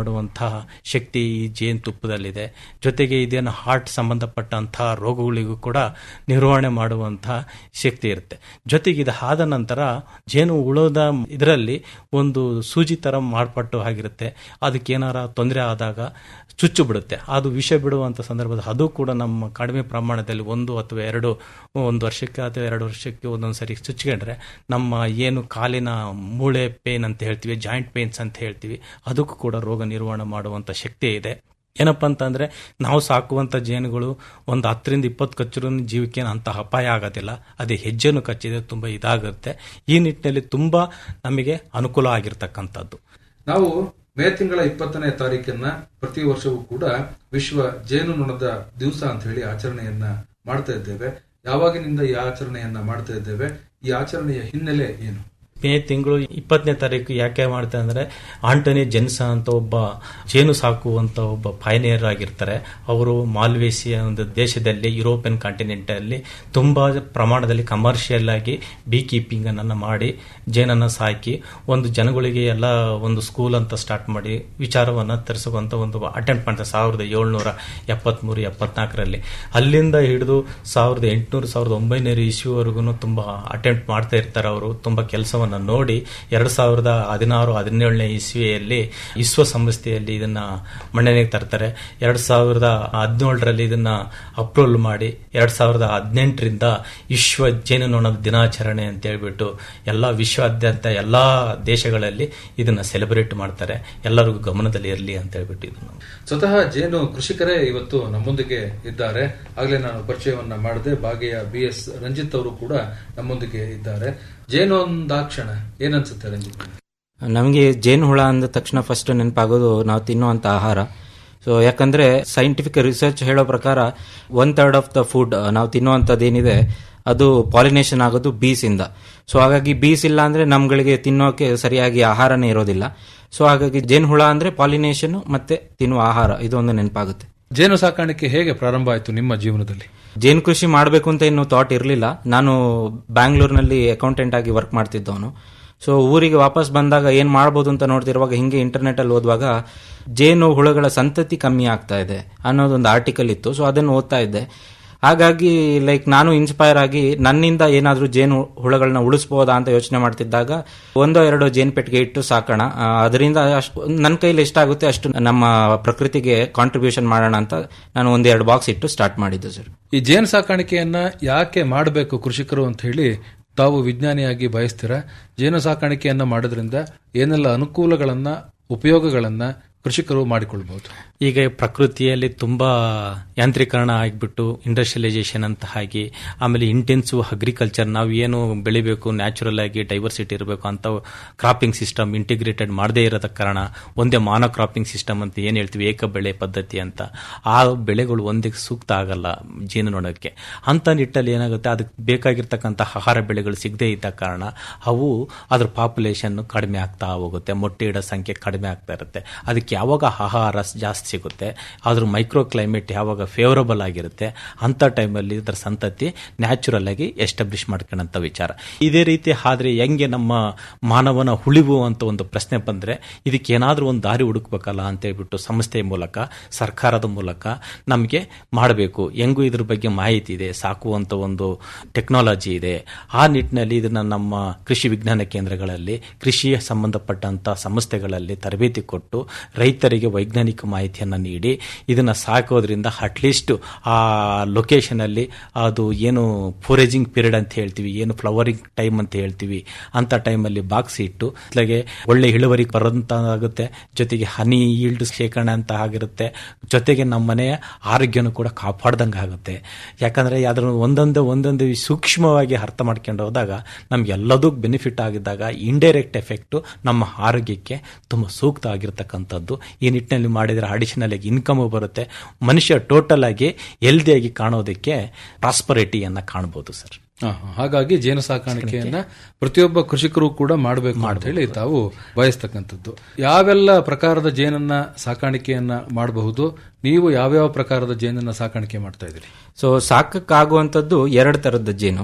ಮಾಡುವಂತಹ ಶಕ್ತಿ ಈ ಜೇನುತುಪ್ಪದಲ್ಲಿದೆ ಜೊತೆಗೆ ಇದೇನು ಹಾರ್ಟ್ ಸಂಬಂಧಪಟ್ಟಂತಹ ರೋಗಗಳಿಗೂ ಕೂಡ ನಿರ್ವಹಣೆ ಮಾಡುವಂತಹ ಶಕ್ತಿ ಇರುತ್ತೆ ಜೊತೆಗೆ ಇದು ಆದ ನಂತರ ಜೇನು ಉಳೋದ ಇದರಲ್ಲಿ ಒಂದು ಸೂಜಿ ತರ ಮಾರ್ಪಟ್ಟು ಆಗಿರುತ್ತೆ ಅದಕ್ಕೆ ಏನಾರ ತೊಂದರೆ ಆದಾಗ ಚುಚ್ಚು ಬಿಡುತ್ತೆ ಅದು ವಿಷ ಬಿಡುವಂತ ಸಂದರ್ಭದಲ್ಲಿ ಅದು ಕೂಡ ನಮ್ಮ ಕಡಿಮೆ ಪ್ರಮಾಣದಲ್ಲಿ ಒಂದು ಅಥವಾ ಎರಡು ಒಂದು ವರ್ಷಕ್ಕೆ ಅಥವಾ ಎರಡು ವರ್ಷಕ್ಕೆ ಒಂದೊಂದು ಸರಿ ಚುಚ್ಕೊಂಡ್ರೆ ನಮ್ಮ ಏನು ಕಾಲಿನ ಮೂಳೆ ಪೇನ್ ಅಂತ ಹೇಳ್ತೀವಿ ಜಾಯಿಂಟ್ ಪೇನ್ಸ್ ಅಂತ ಹೇಳ್ತೀವಿ ಅದಕ್ಕೂ ಕೂಡ ರೋಗ ನಿರ್ವಹಣೆ ಮಾಡುವಂತ ಶಕ್ತಿ ಇದೆ ಏನಪ್ಪ ಅಂತಂದ್ರೆ ನಾವು ಸಾಕುವಂತ ಜೇನುಗಳು ಒಂದು ಹತ್ತರಿಂದ ಇಪ್ಪತ್ತು ಕಚ್ಚರೂ ಜೀವಕ್ಕೆ ಅಂತ ಅಪಾಯ ಆಗೋದಿಲ್ಲ ಅದೇ ಹೆಜ್ಜೆನು ಕಚ್ಚಿದ್ರೆ ತುಂಬಾ ಇದಾಗುತ್ತೆ ಈ ನಿಟ್ಟಿನಲ್ಲಿ ತುಂಬಾ ನಮಗೆ ಅನುಕೂಲ ಆಗಿರ್ತಕ್ಕಂಥದ್ದು ನಾವು ಮೇ ತಿಂಗಳ ಇಪ್ಪತ್ತನೇ ತಾರೀಕನ್ನ ಪ್ರತಿ ವರ್ಷವೂ ಕೂಡ ವಿಶ್ವ ಜೇನು ನೊಣದ ದಿವಸ ಅಂತ ಹೇಳಿ ಆಚರಣೆಯನ್ನ ಮಾಡ್ತಾ ಇದ್ದೇವೆ ಯಾವಾಗಿನಿಂದ ಈ ಆಚರಣೆಯನ್ನ ಮಾಡ್ತಾ ಇದ್ದೇವೆ ಈ ಆಚರಣೆಯ ಹಿನ್ನೆಲೆ ಏನು ಮೇ ತಿಂಗಳು ಇಪ್ಪತ್ತನೇ ತಾರೀಕು ಯಾಕೆ ಮಾಡ್ತಾರೆ ಅಂದ್ರೆ ಆಂಟನಿ ಜೆನ್ಸ ಅಂತ ಒಬ್ಬ ಜೇನು ಸಾಕುವಂತ ಒಬ್ಬ ಪೈನಿಯರ್ ಆಗಿರ್ತಾರೆ ಅವರು ಮಾಲ್ವೇಸಿಯ ಒಂದು ದೇಶದಲ್ಲಿ ಯುರೋಪಿಯನ್ ಕಾಂಟಿನೆಂಟ್ ಅಲ್ಲಿ ತುಂಬಾ ಪ್ರಮಾಣದಲ್ಲಿ ಕಮರ್ಷಿಯಲ್ ಆಗಿ ಬೀ ಕೀಪಿಂಗ್ ಅನ್ನ ಮಾಡಿ ಜೇನನ್ನ ಸಾಕಿ ಒಂದು ಜನಗಳಿಗೆ ಎಲ್ಲ ಒಂದು ಸ್ಕೂಲ್ ಅಂತ ಸ್ಟಾರ್ಟ್ ಮಾಡಿ ವಿಚಾರವನ್ನ ತರಿಸುವಂತ ಒಂದು ಅಟೆಂಪ್ಟ್ ಮಾಡ್ತಾರೆ ಸಾವಿರದ ಏಳ್ನೂರ ಎಪ್ಪತ್ಮೂರು ಎಪ್ಪತ್ನಾಲ್ಕರಲ್ಲಿ ಅಲ್ಲಿಂದ ಹಿಡಿದು ಸಾವಿರದ ಎಂಟುನೂರು ಸಾವಿರದ ಒಂಬೈನೂರು ಇಸ್ವಿವರೆಗೂ ತುಂಬಾ ಅಟೆಂಪ್ಟ್ ಮಾಡ್ತಾ ಇರ್ತಾರೆ ಅವರು ತುಂಬಾ ಕೆಲಸವನ್ನ ನೋಡಿ ಎರಡ್ ಸಾವಿರದ ಹದಿನಾರು ಹದಿನೇಳನೇ ಇಸ್ವಿಯಲ್ಲಿ ವಿಶ್ವಸಂಸ್ಥೆಯಲ್ಲಿ ಇದನ್ನ ಮಣ್ಣನೆಗೆ ತರ್ತಾರೆ ಎರಡ್ ಸಾವಿರದ ಹದಿನೇಳರಲ್ಲಿ ಇದನ್ನ ಅಪ್ರೂವಲ್ ಮಾಡಿ ಎರಡ್ ಸಾವಿರದ ಹದಿನೆಂಟರಿಂದ ವಿಶ್ವ ಜೇನುನೊಣದ ದಿನಾಚರಣೆ ಅಂತ ಹೇಳ್ಬಿಟ್ಟು ಎಲ್ಲಾ ವಿಶ್ವಾದ್ಯಂತ ಎಲ್ಲಾ ದೇಶಗಳಲ್ಲಿ ಇದನ್ನ ಸೆಲೆಬ್ರೇಟ್ ಮಾಡ್ತಾರೆ ಎಲ್ಲರಿಗೂ ಗಮನದಲ್ಲಿ ಇರಲಿ ಅಂತ ಹೇಳ್ಬಿಟ್ಟು ಇದನ್ನು ಸ್ವತಃ ಜೇನು ಕೃಷಿಕರೇ ಇವತ್ತು ನಮ್ಮೊಂದಿಗೆ ಇದ್ದಾರೆ ಆಗಲೇ ನಾನು ಪರಿಚಯವನ್ನ ಮಾಡದೆ ಬಾಗೆಯ ಬಿ ಎಸ್ ರಂಜಿತ್ ಅವರು ಕೂಡ ನಮ್ಮೊಂದಿಗೆ ಇದ್ದಾರೆ ಜೇನು ಒಂದಾಕ್ಷಣ ಏನನ್ಸುತ್ತೆ ರಂಜಿತ್ ನಮಗೆ ಜೇನು ಹುಳ ಅಂದ ತಕ್ಷಣ ಫಸ್ಟ್ ನೆನಪಾಗೋದು ನಾವು ತಿನ್ನುವಂತ ಆಹಾರ ಸೊ ಯಾಕಂದ್ರೆ ಸೈಂಟಿಫಿಕ್ ರಿಸರ್ಚ್ ಹೇಳೋ ಪ್ರಕಾರ one third of the food ನಾವು ತಿನ್ನುವಂಥದ್ದೇನಿದೆ ಅದು ಪಾಲಿನೇಷನ್ ಆಗೋದು ಬೀಸ್ ಇಂದ ಸೊ ಹಾಗಾಗಿ ಬೀಸ್ ಇಲ್ಲ ಅಂದ್ರೆ ನಮ್ಗಳಿಗೆ ತಿನ್ನೋಕೆ ಸರಿಯಾಗಿ ಆಹಾರನೇ ಇರೋದಿಲ್ಲ ಸೊ ಹಾಗಾಗಿ ಜೇನು ಹುಳ ಅಂದ್ರೆ ಪಾಲಿನೇಷನ್ ಮತ್ತೆ ತಿನ್ನುವ ಆಹಾರ ಇದೊಂದು ನೆನಪಾಗುತ್ತೆ ಜೇನು ಸಾಕಾಣಿಕೆ ಹೇಗೆ ಪ್ರಾರಂಭ ಆಯಿತು ನಿಮ್ಮ ಜೀವನದಲ್ಲಿ ಜೇನು ಕೃಷಿ ಮಾಡಬೇಕು ಅಂತ ಇನ್ನು ಥಾಟ್ ಇರಲಿಲ್ಲ ನಾನು ಬ್ಯಾಂಗ್ಳೂರ್ನಲ್ಲಿ ಅಕೌಂಟೆಂಟ್ ಆಗಿ ವರ್ಕ್ ಮಾಡ್ತಿದ್ದವನು ಸೊ ಊರಿಗೆ ವಾಪಸ್ ಬಂದಾಗ ಏನ್ ಮಾಡ್ಬೋದು ಅಂತ ನೋಡ್ತಿರುವಾಗ ಹಿಂಗೆ ಇಂಟರ್ನೆಟ್ ಅಲ್ಲಿ ಓದುವಾಗ ಜೇನು ಹುಳುಗಳ ಸಂತತಿ ಕಮ್ಮಿ ಆಗ್ತಾ ಇದೆ ಅನ್ನೋದೊಂದು ಆರ್ಟಿಕಲ್ ಇತ್ತು ಸೊ ಅದನ್ನು ಓದ್ತಾ ಇದ್ದೆ ಹಾಗಾಗಿ ಲೈಕ್ ನಾನು ಇನ್ಸ್ಪೈರ್ ಆಗಿ ನನ್ನಿಂದ ಏನಾದ್ರೂ ಜೇನು ಹುಳುಗಳನ್ನ ಉಳಿಸಬಹುದಾ ಅಂತ ಯೋಚನೆ ಮಾಡ್ತಿದ್ದಾಗ ಒಂದೋ ಎರಡೋ ಜೇನು ಪೆಟ್ಟಿಗೆ ಇಟ್ಟು ಸಾಕೋಣ ಆ, ಅದರಿಂದ ಅಷ್ಟು ನನ್ನ ಕೈಲಿ ಎಷ್ಟಾಗುತ್ತೆ ಅಷ್ಟು ನಮ್ಮ ಪ್ರಕೃತಿಗೆ ಕಾಂಟ್ರಿಬ್ಯೂಷನ್ ಮಾಡೋಣ ಅಂತ ನಾನು ಒಂದೆರಡು ಬಾಕ್ಸ್ ಇಟ್ಟು ಸ್ಟಾರ್ಟ್ ಮಾಡಿದ್ದು ಸರ್ ಈ ಜೇನು ಸಾಕಾಣಿಕೆಯನ್ನ ಯಾಕೆ ಮಾಡಬೇಕು ಕೃಷಿಕರು ಅಂತ ಹೇಳಿ ತಾವು ವಿಜ್ಞಾನಿಯಾಗಿ ಬಯಸ್ತೀರಾ ಜೇನು ಸಾಕಾಣಿಕೆಯನ್ನ ಮಾಡೋದ್ರಿಂದ ಏನೆಲ್ಲ ಅನುಕೂಲಗಳನ್ನ ಉಪಯೋಗಗಳನ್ನ ಕೃಷಿಕರು ಮಾಡಿಕೊಳ್ಬಹುದು ಈಗ ಪ್ರಕೃತಿಯಲ್ಲಿ ತುಂಬಾ ಯಾಂತ್ರೀಕರಣ ಆಗಿಬಿಟ್ಟು ಇಂಡಸ್ಟ್ರಿಯಲೈಸೇಷನ್ ಅಂತ ಆಗಿ ಆಮೇಲೆ ಇಂಟೆನ್ಸಿವ್ ಅಗ್ರಿಕಲ್ಚರ್ ನಾವು ಏನು ಬೆಳಿಬೇಕು ನ್ಯಾಚುರಲ್ ಆಗಿ ಡೈವರ್ಸಿಟಿ ಇರಬೇಕು ಅಂತ ಕ್ರಾಪಿಂಗ್ ಸಿಸ್ಟಮ್ ಇಂಟಿಗ್ರೇಟೆಡ್ ಮಾಡದೇ ಇರೋದ ಕಾರಣ ಒಂದೇ ಮಾನೋ ಕ್ರಾಪಿಂಗ್ ಸಿಸ್ಟಮ್ ಅಂತ ಏನ್ ಹೇಳ್ತೀವಿ ಏಕ ಬೆಳೆ ಪದ್ಧತಿ ಅಂತ ಆ ಬೆಳೆಗಳು ಒಂದೇ ಸೂಕ್ತ ಆಗಲ್ಲ ಜೇನುನೊಣಕ್ಕೆ ಅಂತ ನಿಟ್ಟಲ್ಲಿ ಏನಾಗುತ್ತೆ ಅದಕ್ಕೆ ಬೇಕಾಗಿರ್ತಕ್ಕಂಥ ಆಹಾರ ಬೆಳೆಗಳು ಸಿಗದೇ ಇದ್ದ ಕಾರಣ ಅವು ಅದ್ರ ಪಾಪ್ಯುಲೇಷನ್ ಕಡಿಮೆ ಆಗ್ತಾ ಹೋಗುತ್ತೆ ಮೊಟ್ಟೆ ಇಡೋ ಸಂಖ್ಯೆ ಕಡಿಮೆ ಆಗ್ತಾ ಇರುತ್ತೆ ಅದಕ್ಕೆ ಯಾವಾಗ ಆಹಾರ ಜಾಸ್ತಿ ಸಿಗುತ್ತೆ ಅದ್ರ ಮೈಕ್ರೋ ಕ್ಲೈಮೇಟ್ ಯಾವಾಗ ಫೇವರಬಲ್ ಆಗಿರುತ್ತೆ ಅಂತ ಟೈಮಲ್ಲಿ ಇದರ ಸಂತತಿ ನ್ಯಾಚುರಲ್ ಆಗಿ ಎಸ್ಟಾಬ್ಲಿಷ್ ಮಾಡ್ಕೊಳ್ಳೋಂಥ ವಿಚಾರ ಇದೇ ರೀತಿ ಆದ್ರೆ ಹೆಂಗೆ ನಮ್ಮ ಮಾನವನ ಹುಳಿವು ಅಂತ ಒಂದು ಪ್ರಶ್ನೆ ಬಂದ್ರೆ ಇದಕ್ಕೆ ಏನಾದ್ರೂ ಒಂದು ದಾರಿ ಹುಡುಕ್ಬೇಕಲ್ಲ ಅಂತ ಹೇಳ್ಬಿಟ್ಟು ಸಂಸ್ಥೆಯ ಮೂಲಕ ಸರ್ಕಾರದ ಮೂಲಕ ನಮಗೆ ಮಾಡಬೇಕು ಹೆಂಗೂ ಇದ್ರ ಬಗ್ಗೆ ಮಾಹಿತಿ ಇದೆ ಸಾಕುವಂತ ಒಂದು ಟೆಕ್ನಾಲಜಿ ಇದೆ ಆ ನಿಟ್ಟಿನಲ್ಲಿ ಇದನ್ನ ನಮ್ಮ ಕೃಷಿ ವಿಜ್ಞಾನ ಕೇಂದ್ರಗಳಲ್ಲಿ ಕೃಷಿಯ ಸಂಬಂಧಪಟ್ಟಂತ ಸಂಸ್ಥೆಗಳಲ್ಲಿ ತರಬೇತಿ ಕೊಟ್ಟು ರೈತರಿಗೆ ವೈಜ್ಞಾನಿಕ ಮಾಹಿತಿಯನ್ನು ನೀಡಿ ಇದನ್ನ ಸಾಕೋದ್ರಿಂದ ಅಟ್ಲೀಸ್ಟ್ ಆ ಲೊಕೇಶನ್ ಅಲ್ಲಿ ಅದು ಏನು ಫೋರೇಜಿಂಗ್ ಪೀರಿಯಡ್ ಅಂತ ಹೇಳ್ತೀವಿ ಏನು ಫ್ಲವರಿಂಗ್ ಟೈಮ್ ಅಂತ ಹೇಳ್ತೀವಿ ಅಂತ ಟೈಮಲ್ಲಿ ಬಾಕ್ಸ್ ಇಟ್ಟು ಜೊತೆಗೆ ಒಳ್ಳೆ ಇಳುವರಿ ಬರೋಂತ ಆಗುತ್ತೆ ಜೊತೆಗೆ ಹನಿ ಈಲ್ಡ್ ಶೇಖರಣೆ ಅಂತ ಆಗಿರುತ್ತೆ ಜೊತೆಗೆ ನಮ್ಮ ಮನೆಯ ಆರೋಗ್ಯನೂ ಕೂಡ ಕಾಪಾಡ್ದಂಗೆ ಆಗುತ್ತೆ ಯಾಕಂದ್ರೆ ಅದ್ರ ಒಂದೊಂದು ಒಂದೊಂದು ಸೂಕ್ಷ್ಮವಾಗಿ ಅರ್ಥ ಮಾಡ್ಕೊಂಡು ಹೋದಾಗ ನಮ್ಗೆಲ್ಲದೂ ಬೆನಿಫಿಟ್ ಆಗಿದ್ದಾಗ ಇಂಡೈರೆಕ್ಟ್ ಎಫೆಕ್ಟ್ ನಮ್ಮ ಆರೋಗ್ಯಕ್ಕೆ ತುಂಬಾ ಸೂಕ್ತ ಆಗಿರ್ತಕ್ಕಂಥದ್ದು ಈ ನಿಟ್ಟಿನಲ್ಲಿ ಮಾಡಿದ್ರೆ ಅಡಿಷನಲ್ ಆಗಿ ಇನ್ಕಮ್ ಬರುತ್ತೆ ಮನುಷ್ಯ ಟೋಟಲ್ ಆಗಿ ಹೆಲ್ದಿಯಾಗಿ ಕಾಣೋದಕ್ಕೆ ಪ್ರಾಸ್ಪರಿಟಿಯನ್ನ ಕಾಣಬಹುದು ಸರ್ ಹಾ, ಹಾ. ಹಾಗಾಗಿ ಜೇನು ಸಾಕಾಣಿಕೆಯನ್ನ ಪ್ರತಿಯೊಬ್ಬ ಕೃಷಿಕರು ಕೂಡ ಮಾಡಬೇಕು ಅಂತ ಹೇಳಿ ತಾವು ಬಯಸ್ತಕ್ಕಂಥದ್ದು ಯಾವೆಲ್ಲ ಪ್ರಕಾರದ ಜೇನನ್ನ ಸಾಕಾಣಿಕೆಯನ್ನ ಮಾಡಬಹುದು ನೀವು ಯಾವ್ಯಾವ ಪ್ರಕಾರದ ಜೇನನ್ನ ಸಾಕಾಣಿಕೆ ಮಾಡ್ತಾ ಇದ್ದೀರಿ ಸೊ ಸಾಕಕ್ಕಾಗುವಂಥದ್ದು ಎರಡು ತರದ ಜೇನು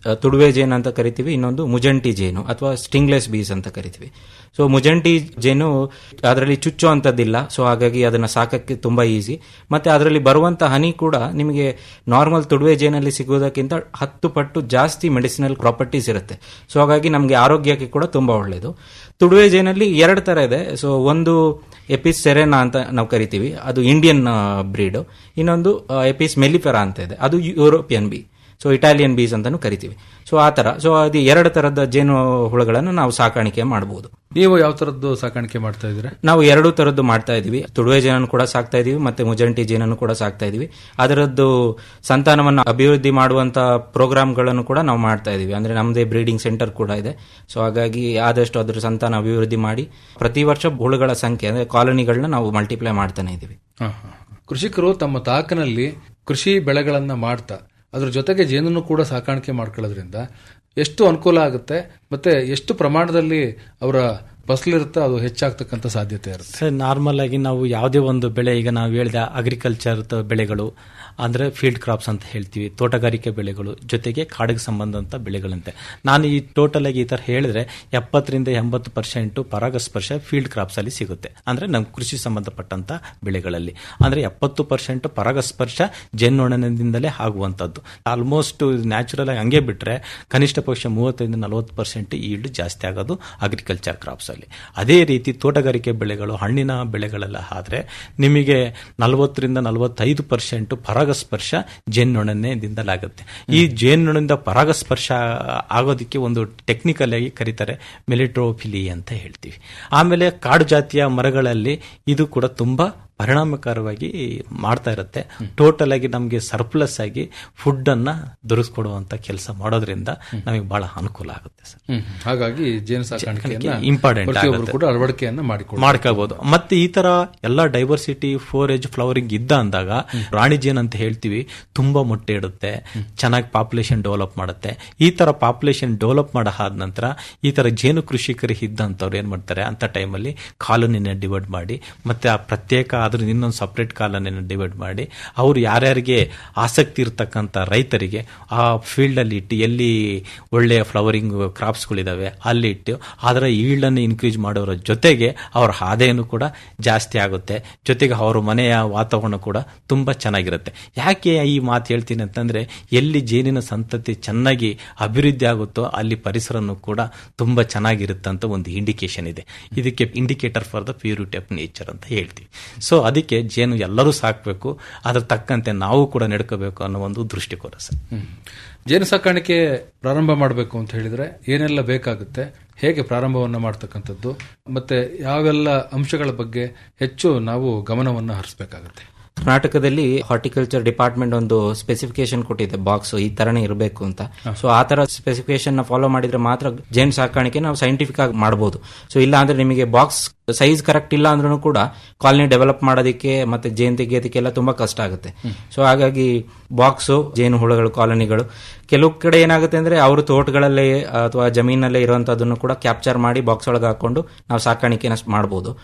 ಆ, ತುಡುವೆ ಜೇನು ಅಂತ ಕರಿತೀವಿ ಇನ್ನೊಂದು ಮುಜಂಟಿ ಜೇನು ಅಥವಾ ಸ್ಟಿಂಗ್ಲೆಸ್ ಬೀಸ್ ಅಂತ ಕರಿತೀವಿ ಸೊ ಮುಜಂಟಿ ಜೇನು ಅದರಲ್ಲಿ ಚುಚ್ಚೋ ಅಂತದ್ದಿಲ್ಲ ಸೊ ಹಾಗಾಗಿ ಅದನ್ನ ಸಾಕಕ್ಕೆ ತುಂಬಾ ಈಸಿ ಮತ್ತೆ ಅದರಲ್ಲಿ ಬರುವಂತ ಹನಿ ಕೂಡ ನಿಮಗೆ ನಾರ್ಮಲ್ ತುಡುವೆ ಜೇನಲ್ಲಿ ಸಿಗುವುದಕ್ಕಿಂತ ಹತ್ತು ಪಟ್ಟು ಜಾಸ್ತಿ ಮೆಡಿಸಿನಲ್ ಪ್ರಾಪರ್ಟೀಸ್ ಇರುತ್ತೆ ಸೊ ಹಾಗಾಗಿ ನಮಗೆ ಆರೋಗ್ಯಕ್ಕೆ ಕೂಡ ತುಂಬಾ ಒಳ್ಳೆಯದು ತುಡುವೆ ಜೇನಲ್ಲಿ ಎರಡು ತರ ಇದೆ ಸೊ ಒಂದು ಎಪಿಸ್ ಸೆರೆನಾ ಅಂತ ನಾವು ಕರಿತೀವಿ ಅದು ಇಂಡಿಯನ್ ಬ್ರೀಡ್ ಇನ್ನೊಂದು ಎಪಿಸ್ ಮೆಲಿಫೆರಾ ಅಂತ ಇದೆ ಅದು European bee so Italian bees ಅಂತಾನು ಕರಿತೀವಿ ಸೊ ಆ ತರ ಸೊ ಅದು ಎರಡು ತರದ ಜೇನು ಹುಳುಗಳನ್ನು ನಾವು ಸಾಕಾಣಿಕೆ ಮಾಡಬಹುದು ನೀವು ಯಾವ ತರದ್ದು ಸಾಕಾಣಿಕೆ ಮಾಡ್ತಾ ಇದ್ದೀರಾ ನಾವು ಎರಡು ತರದ್ದು ಮಾಡ್ತಾ ಇದೀವಿ ತುಡುವೆ ಜೇನನ್ನು ಕೂಡ ಸಾಕ್ತಾ ಇದೀವಿ ಮತ್ತೆ ಮುಜಂಟಿ ಜೇನನ್ನು ಕೂಡ ಸಾಕ್ತಾ ಇದೀವಿ ಅದರದ್ದು ಸಂತಾನವನ್ನು ಅಭಿವೃದ್ಧಿ ಮಾಡುವಂತ ಪ್ರೋಗ್ರಾಮ್ಗಳನ್ನು ಕೂಡ ನಾವು ಮಾಡ್ತಾ ಇದೀವಿ ಅಂದ್ರೆ ನಮ್ಮದೇ ಬ್ರೀಡಿಂಗ್ ಸೆಂಟರ್ ಕೂಡ ಇದೆ ಸೊ ಹಾಗಾಗಿ ಆದಷ್ಟು ಅದರ ಸಂತಾನ ಅಭಿವೃದ್ಧಿ ಮಾಡಿ ಪ್ರತಿ ವರ್ಷ ಹುಳುಗಳ ಸಂಖ್ಯೆ ಅಂದ್ರೆ ಕಾಲೋನಿಗಳನ್ನ ನಾವು ಮಲ್ಟಿಪ್ಲೈ ಮಾಡ್ತಾನೆ ಇದೀವಿ ಹ, ಹ. ಕೃಷಿಕರು ತಮ್ಮ ತಾಕನಲ್ಲಿ ಕೃಷಿ ಬೆಳೆಗಳನ್ನ ಮಾಡ್ತಾ ಅದ್ರ ಜೊತೆಗೆ ಜೇನನ್ನು ಕೂಡ ಸಾಕಾಣಿಕೆ ಮಾಡ್ಕೊಳ್ಳೋದ್ರಿಂದ ಎಷ್ಟು ಅನುಕೂಲ ಆಗುತ್ತೆ ಮತ್ತೆ ಎಷ್ಟು ಪ್ರಮಾಣದಲ್ಲಿ ಅವರ ಫಸಲಿರುತ್ತೆ ಅದು ಹೆಚ್ಚಾಗ್ತಕ್ಕಂಥ ಸಾಧ್ಯತೆ ಇರುತ್ತೆ ಸರ್ ನಾರ್ಮಲ್ ಆಗಿ ನಾವು ಯಾವುದೇ ಒಂದು ಬೆಳೆ ಈಗ ನಾವು ಹೇಳಿದ ಅಗ್ರಿಕಲ್ಚರ್ ಬೆಳೆಗಳು ಅಂದ್ರೆ ಫೀಲ್ಡ್ ಕ್ರಾಪ್ಸ್ ಅಂತ ಹೇಳ್ತೀವಿ ತೋಟಗಾರಿಕೆ ಬೆಳೆಗಳು ಜೊತೆಗೆ ಕಾಡಿಗೆ ಸಂಬಂಧಂತ ಬೆಳೆಗಳಂತೆ ನಾನು ಈ ಟೋಟಲ್ ಆಗಿ ಈ ತರ ಹೇಳಿದ್ರೆ ಎಪ್ಪತ್ತರಿಂದ ಎಂಬತ್ತು ಪರ್ಸೆಂಟ್ ಪರಾಗಸ್ಪರ್ಶ ಫೀಲ್ಡ್ ಕ್ರಾಪ್ಸ್ ಅಲ್ಲಿ ಸಿಗುತ್ತೆ ಅಂದ್ರೆ ನಮ್ಮ ಕೃಷಿ ಸಂಬಂಧಪಟ್ಟಂತ ಬೆಳೆಗಳಲ್ಲಿ ಅಂದ್ರೆ ಎಪ್ಪತ್ತು ಪರ್ಸೆಂಟ್ ಪರಾಗಸ್ಪರ್ಶ ಜೇನ್ನೊಣದಿಂದಲೇ ಆಗುವಂತದ್ದು ಆಲ್ಮೋಸ್ಟ್ ನ್ಯಾಚುರಲ್ ಆಗಿ ಹಂಗೆ ಬಿಟ್ರೆ ಕನಿಷ್ಠ ಪಕ್ಷ ಮೂವತ್ತೈದು ನಲವತ್ತು ಪರ್ಸೆಂಟ್ ಈಲ್ಡ್ ಜಾಸ್ತಿ ಆಗೋದು ಅಗ್ರಿಕಲ್ಚರ್ ಕ್ರಾಪ್ಸ್ ಅಲ್ಲಿ ಅದೇ ರೀತಿ ತೋಟಗಾರಿಕೆ ಬೆಳೆಗಳು ಹಣ್ಣಿನ ಬೆಳೆಗಳೆಲ್ಲ ಆದ್ರೆ ನಿಮಗೆ ನಲವತ್ತರಿಂದ ನಲವತ್ತೈದು ಪರ್ಸೆಂಟ್ ಪರಾಗಸ್ಪರ್ಶ ಜೇನ್ನೊಣದಿಂದಲಾಗುತ್ತೆ ಈ ಜೇನ್ನೊಣದಿಂದ ಪರಾಗಸ್ಪರ್ಶ ಆಗೋದಕ್ಕೆ ಒಂದು ಟೆಕ್ನಿಕಲ್ ಆಗಿ ಕರೀತಾರೆ ಮೆಲಿಟ್ರೋಫಿಲಿ ಅಂತ ಹೇಳ್ತೀವಿ ಆಮೇಲೆ ಕಾಡು ಜಾತಿಯ ಮರಗಳಲ್ಲಿ ಇದು ಕೂಡ ತುಂಬಾ ಪರಿಣಾಮಕಾರವಾಗಿ ಮಾಡ್ತಾ ಇರುತ್ತೆ ಟೋಟಲ್ ಆಗಿ ನಮಗೆ ಸರ್ಪ್ಲಸ್ ಆಗಿ ಫುಡ್ ಅನ್ನ ದೊರಕಿಸ್ಕೊಡುವಂತ ಕೆಲಸ ಮಾಡೋದ್ರಿಂದ ನಮಗೆ ಬಹಳ ಅನುಕೂಲ ಆಗುತ್ತೆ ಸರ್ ಹ್ಮ್. ಹಾಗಾಗಿ ಜೇನು ಸಾಕಾಣಿಕೆಯನ್ನ ಇಂಪಾರ್ಟೆಂಟ್ ಪ್ರತಿಯೊಬ್ಬರು ಕೂಡ ಅಳವಡಿಕೆಯನ್ನ ಮಾಡಿಕೊಳ್ಳಿ ಮಾಡ್ಕೋಬಹುದು ಮತ್ತೆ ಈ ತರ ಎಲ್ಲ ಡೈವರ್ಸಿಟಿ ಫೋರ್ ಏಜ್ ಫ್ಲವರಿಂಗ್ ಇದ್ದ ಅಂದಾಗ ರಾಣಿ ಜೇನ್ ಅಂತ ಹೇಳ್ತೀವಿ ತುಂಬಾ ಮೊಟ್ಟೆ ಇಡುತ್ತೆ ಚೆನ್ನಾಗಿ ಪಾಪ್ಯುಲೇಷನ್ ಡೆವಲಪ್ ಮಾಡುತ್ತೆ ಈ ತರ ಪಾಪ್ಯುಲೇಷನ್ ಡೆವಲಪ್ ಮಾಡೋ ಆದ ನಂತರ ಈ ತರ ಜೇನು ಕೃಷಿಕರು ಇದ್ದಂತವ್ರು ಏನ್ ಮಾಡ್ತಾರೆ ಅಂತ ಟೈಮಲ್ಲಿ ಕಾಲೋನಿನ ಡಿವೈಡ್ ಮಾಡಿ ಮತ್ತೆ ಆ ಪ್ರತ್ಯೇಕ ಅದ್ರ ಇನ್ನೊಂದು ಸಪರೇಟ್ ಕಾಲೋನಿನ ಡಿವೈಡ್ ಮಾಡಿ ಅವರು ಯಾರ್ಯಾರಿಗೆ ಆಸಕ್ತಿ ಇರ್ತಕ್ಕಂಥ ರೈತರಿಗೆ ಆ ಫೀಲ್ಡ್ ಅಲ್ಲಿ ಇಟ್ಟು ಎಲ್ಲಿ ಒಳ್ಳೆಯ ಫ್ಲವರಿಂಗ್ ಕ್ರಾಪ್ಸ್ಗಳಿದಾವೆ ಅಲ್ಲಿ ಇಟ್ಟು ಅದರ ಈಲ್ಡ್ ಅನ್ನು ಇನ್ಕ್ರೀಸ್ ಮಾಡೋರ ಜೊತೆಗೆ ಅವರ ಆದಾಯನೂ ಕೂಡ ಜಾಸ್ತಿ ಆಗುತ್ತೆ ಜೊತೆಗೆ ಅವರ ಮನೆಯ ವಾತಾವರಣ ಕೂಡ ತುಂಬಾ ಚೆನ್ನಾಗಿರುತ್ತೆ ಯಾಕೆ ಈ ಮಾತು ಹೇಳ್ತೀನಿ ಅಂತಂದ್ರೆ ಎಲ್ಲಿ ಜೇನಿನ ಸಂತತಿ ಚೆನ್ನಾಗಿ ಅಭಿವೃದ್ಧಿ ಆಗುತ್ತೋ ಅಲ್ಲಿ ಪರಿಸರನೂ ಕೂಡ ತುಂಬಾ ಚೆನ್ನಾಗಿರುತ್ತೆ ಅಂತ ಒಂದು ಇಂಡಿಕೇಶನ್ ಇದೆ ಇದಕ್ಕೆ indicator for the purity of nature ಅಂತ ಹೇಳ್ತೀವಿ ಸೊ ಅದಕ್ಕೆ ಜೇನು ಎಲ್ಲರೂ ಸಾಕಬೇಕು ಅದ್ರ ತಕ್ಕಂತೆ ನಾವು ಕೂಡ ನಡ್ಕೋಬೇಕು ಅನ್ನೋ ಒಂದು ದೃಷ್ಟಿಕೋನ ಸರ್ ಹ್ಮ್. ಜೇನು ಸಾಕಾಣಿಕೆ ಪ್ರಾರಂಭ ಮಾಡಬೇಕು ಅಂತ ಹೇಳಿದ್ರೆ ಏನೆಲ್ಲ ಬೇಕಾಗುತ್ತೆ ಹೇಗೆ ಪ್ರಾರಂಭವನ್ನ ಮಾಡ್ತಕ್ಕಂಥದ್ದು ಮತ್ತೆ ಯಾವೆಲ್ಲ ಅಂಶಗಳ ಬಗ್ಗೆ ಹೆಚ್ಚು ನಾವು ಗಮನವನ್ನ ಹರಿಸಬೇಕಾಗುತ್ತೆ ಕರ್ನಾಟಕದಲ್ಲಿ ಹಾರ್ಟಿಕಲ್ಚರ್ ಡಿಪಾರ್ಟ್ಮೆಂಟ್ ಒಂದು ಸ್ಪೆಸಿಫಿಕೇಶನ್ ಕೊಟ್ಟಿದೆ ಬಾಕ್ಸ್ ಈ ತರನೇ ಇರಬೇಕು ಅಂತ ಸೊ ಆ ತರ ಸ್ಪೆಸಿಫಿಕೇಶನ್ ನ ಫಾಲೋ ಮಾಡಿದ್ರೆ ಮಾತ್ರ ಜೇನ್ ಸಾಕಾಣಿಕೆ ನಾವು ಸೈಂಟಿಫಿಕ್ ಆಗಿ ಮಾಡಬಹುದು ಸೊ ಇಲ್ಲ ಅಂದ್ರೆ ನಿಮಗೆ ಬಾಕ್ಸ್ ಸೈಜ್ ಕರೆಕ್ಟ್ ಇಲ್ಲ ಅಂದ್ರೂ ಕೂಡ ಕಾಲನಿ ಡೆವಲಪ್ ಮಾಡೋದಕ್ಕೆ ಮತ್ತೆ ಜೇನ್ ತೆಗಿಯೋದಕ್ಕೆಲ್ಲ ತುಂಬಾ ಕಷ್ಟ ಆಗುತ್ತೆ ಸೊ ಹಾಗಾಗಿ ಬಾಕ್ಸು ಜೇನು ಹುಳುಗಳು ಕಾಲೋನಿಗಳು ಕೆಲವು ಕಡೆ ಏನಾಗುತ್ತೆ ಅಂದ್ರೆ ಅವ್ರ ತೋಟಗಳಲ್ಲೇ ಅಥವಾ ಜಮೀನಲ್ಲೇ ಇರುವಂತದನ್ನು ಕೂಡ ಕ್ಯಾಪ್ಚರ್ ಮಾಡಿ ಬಾಕ್ಸ್ ಒಳಗೆ ಹಾಕೊಂಡು ನಾವು ಸಾಕಾಣಿಕೆನ ಮಾಡಬಹುದು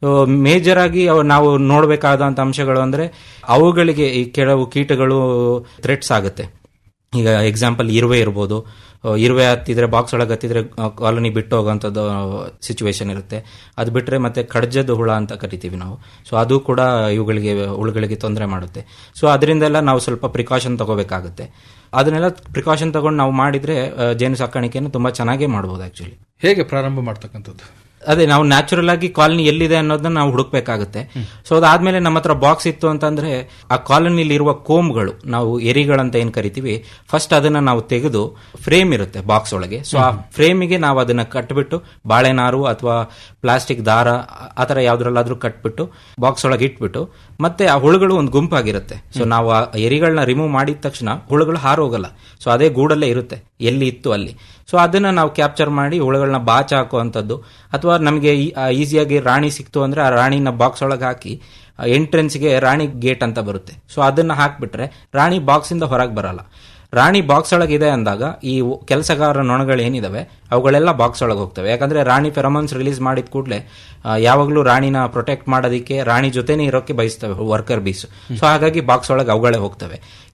ಮೇಜರ್ ಆಗಿ ಅವ್- ನಾವು ನೋಡಬೇಕಾದಂತ ಅಂಶಗಳು ಅಂದ್ರೆ ಅವುಗಳಿಗೆ ಈ ಕೆಲವು ಕೀಟಗಳು ಥ್ರೆಟ್ಸ್ ಆಗುತ್ತೆ ಈಗ ಎಕ್ಸಾಂಪಲ್ ಇರುವೆ ಇರ್ಬೋದು ಆ, ಇರುವೆ ಹತ್ತಿದ್ರೆ ಬಾಕ್ಸ್ ಒಳಗೆ ಹತ್ತಿದ್ರೆ ಕಾಲೋನಿ ಬಿಟ್ಟು ಹೋಗುವಂಥದ್ದು ಸಿಚುವೇಶನ್ ಇರುತ್ತೆ ಅದು ಬಿಟ್ರೆ ಮತ್ತೆ ಕಡ್ಜದ ಹುಳ ಅಂತ ಕರಿತೀವಿ ನಾವು ಸೊ ಅದು ಕೂಡ ಇವುಗಳಿಗೆ ಹುಳುಗಳಿಗೆ ತೊಂದರೆ ಮಾಡುತ್ತೆ ಸೊ ಅದರಿಂದೆಲ್ಲ ನಾವು ಸ್ವಲ್ಪ ಪ್ರಿಕಾಷನ್ ತಗೋಬೇಕಾಗುತ್ತೆ ಅದನ್ನೆಲ್ಲ ಪ್ರಿಕಾಷನ್ ತಗೊಂಡು ನಾವು ಮಾಡಿದ್ರೆ ಆ, ಜೇನು ಸಾಕಾಣಿಕೆಯನ್ನು ತುಂಬಾ ಚೆನ್ನಾಗೇ ಮಾಡ್ಬೋದು ಆಕ್ಚುಲಿ ಹೇಗೆ ಪ್ರಾರಂಭ ಮಾಡ್ತಕ್ಕಂಥದ್ದು ಅದೇ ನಾವು ನ್ಯಾಚುರಲ್ ಆಗಿ ಕಾಲನಿ ಎಲ್ಲಿದೆ ಅನ್ನೋದನ್ನ ನಾವು ಹುಡುಕ್ಬೇಕಾಗುತ್ತೆ ಸೊ ಅದಾದ್ಮೇಲೆ ನಮ್ಮ ಹತ್ರ ಬಾಕ್ಸ್ ಇತ್ತು ಅಂತಂದ್ರೆ ಆ ಕಾಲನಿಲಿ ಇರುವ ಕೋಮ್ಗಳು ನಾವು ಎರಿಗಳಂತ ಏನ್ ಕರಿತೀವಿ ಫಸ್ಟ್ ಅದನ್ನ ನಾವು ತೆಗೆದು ಫ್ರೇಮ್ ಇರುತ್ತೆ ಬಾಕ್ಸ್ ಒಳಗೆ ಸೊ ಆ ಫ್ರೇಮಿಗೆ ನಾವು ಅದನ್ನ ಕಟ್ಬಿಟ್ಟು ಬಾಳೆನಾರು ಅಥವಾ ಪ್ಲಾಸ್ಟಿಕ್ ದಾರ ಆ- ಆ ತರ ಯಾವ್ದ್ರಲ್ಲಾದ್ರೂ ಕಟ್ಬಿಟ್ಟು ಬಾಕ್ಸ್ ಒಳಗೆ ಇಟ್ಬಿಟ್ಟು ಮತ್ತೆ ಆ ಹುಳುಗಳು ಒಂದು ಗುಂಪಾಗಿರುತ್ತೆ ಸೊ ನಾವು ಆ ಎರಿಗಳನ್ನ ರಿಮೂವ್ ಮಾಡಿದ ತಕ್ಷಣ ಹುಳುಗಳು ಹಾರೋಗಲ್ಲ ಸೊ ಅದೇ ಗೂಡಲ್ಲೇ ಇರುತ್ತೆ ಎಲ್ಲಿ ಇತ್ತು ಅಲ್ಲಿ ಸೊ ಅದನ್ನ ನಾವು ಕ್ಯಾಪ್ಚರ್ ಮಾಡಿ ಹುಳುಗಳನ್ನ ಬಾಚ ಹಾಕುವಂಥದ್ದು ಅಥವಾ ನಮಗೆ ಈಸಿಯಾಗಿ ರಾಣಿ ಸಿಕ್ತು ಅಂದ್ರೆ ಆ ರಾಣಿನ ಬಾಕ್ಸ್ ಒಳಗೆ ಹಾಕಿ ಎಂಟ್ರೆನ್ಸ್ಗೆ ರಾಣಿ ಗೇಟ್ ಅಂತ ಬರುತ್ತೆ ಸೊ ಅದನ್ನ ಹಾಕ್ಬಿಟ್ರೆ ರಾಣಿ ಬಾಕ್ಸ್ ಇಂದ ಹೊರಗೆ ಬರಲ್ಲ ರಾಣಿ ಬಾಕ್ಸ್ ಒಳಗಿದೆ ಅಂದಾಗ ಈ ಕೆಲಸಗಾರ ನೊಣಗಳು ಏನಿದಾವೆ ಅವುಗಳೆಲ್ಲ ಬಾಕ್ಸ್ ಒಳಗೆ ಹೋಗ್ತವೆ ಯಾಕಂದ್ರೆ ರಾಣಿ ಫೆರಮೋನ್ಸ್ ರಿಲೀಸ್ ಮಾಡಿದ ಕೂಡಲೇ ಯಾವಾಗಲೂ ರಾಣಿನ ಪ್ರೊಟೆಕ್ಟ್ ಮಾಡೋದಕ್ಕೆ ರಾಣಿ ಜೊತೆನೇ ಇರೋಕೆ ಬಯಸ್ತವೆ ವರ್ಕರ್ ಬೀಸ್ ಸೊ ಹಾಗಾಗಿ ಬಾಕ್ಸ್ ಒಳಗೆ ಅವುಗಳೇ ಹೋಗ್ತವೆ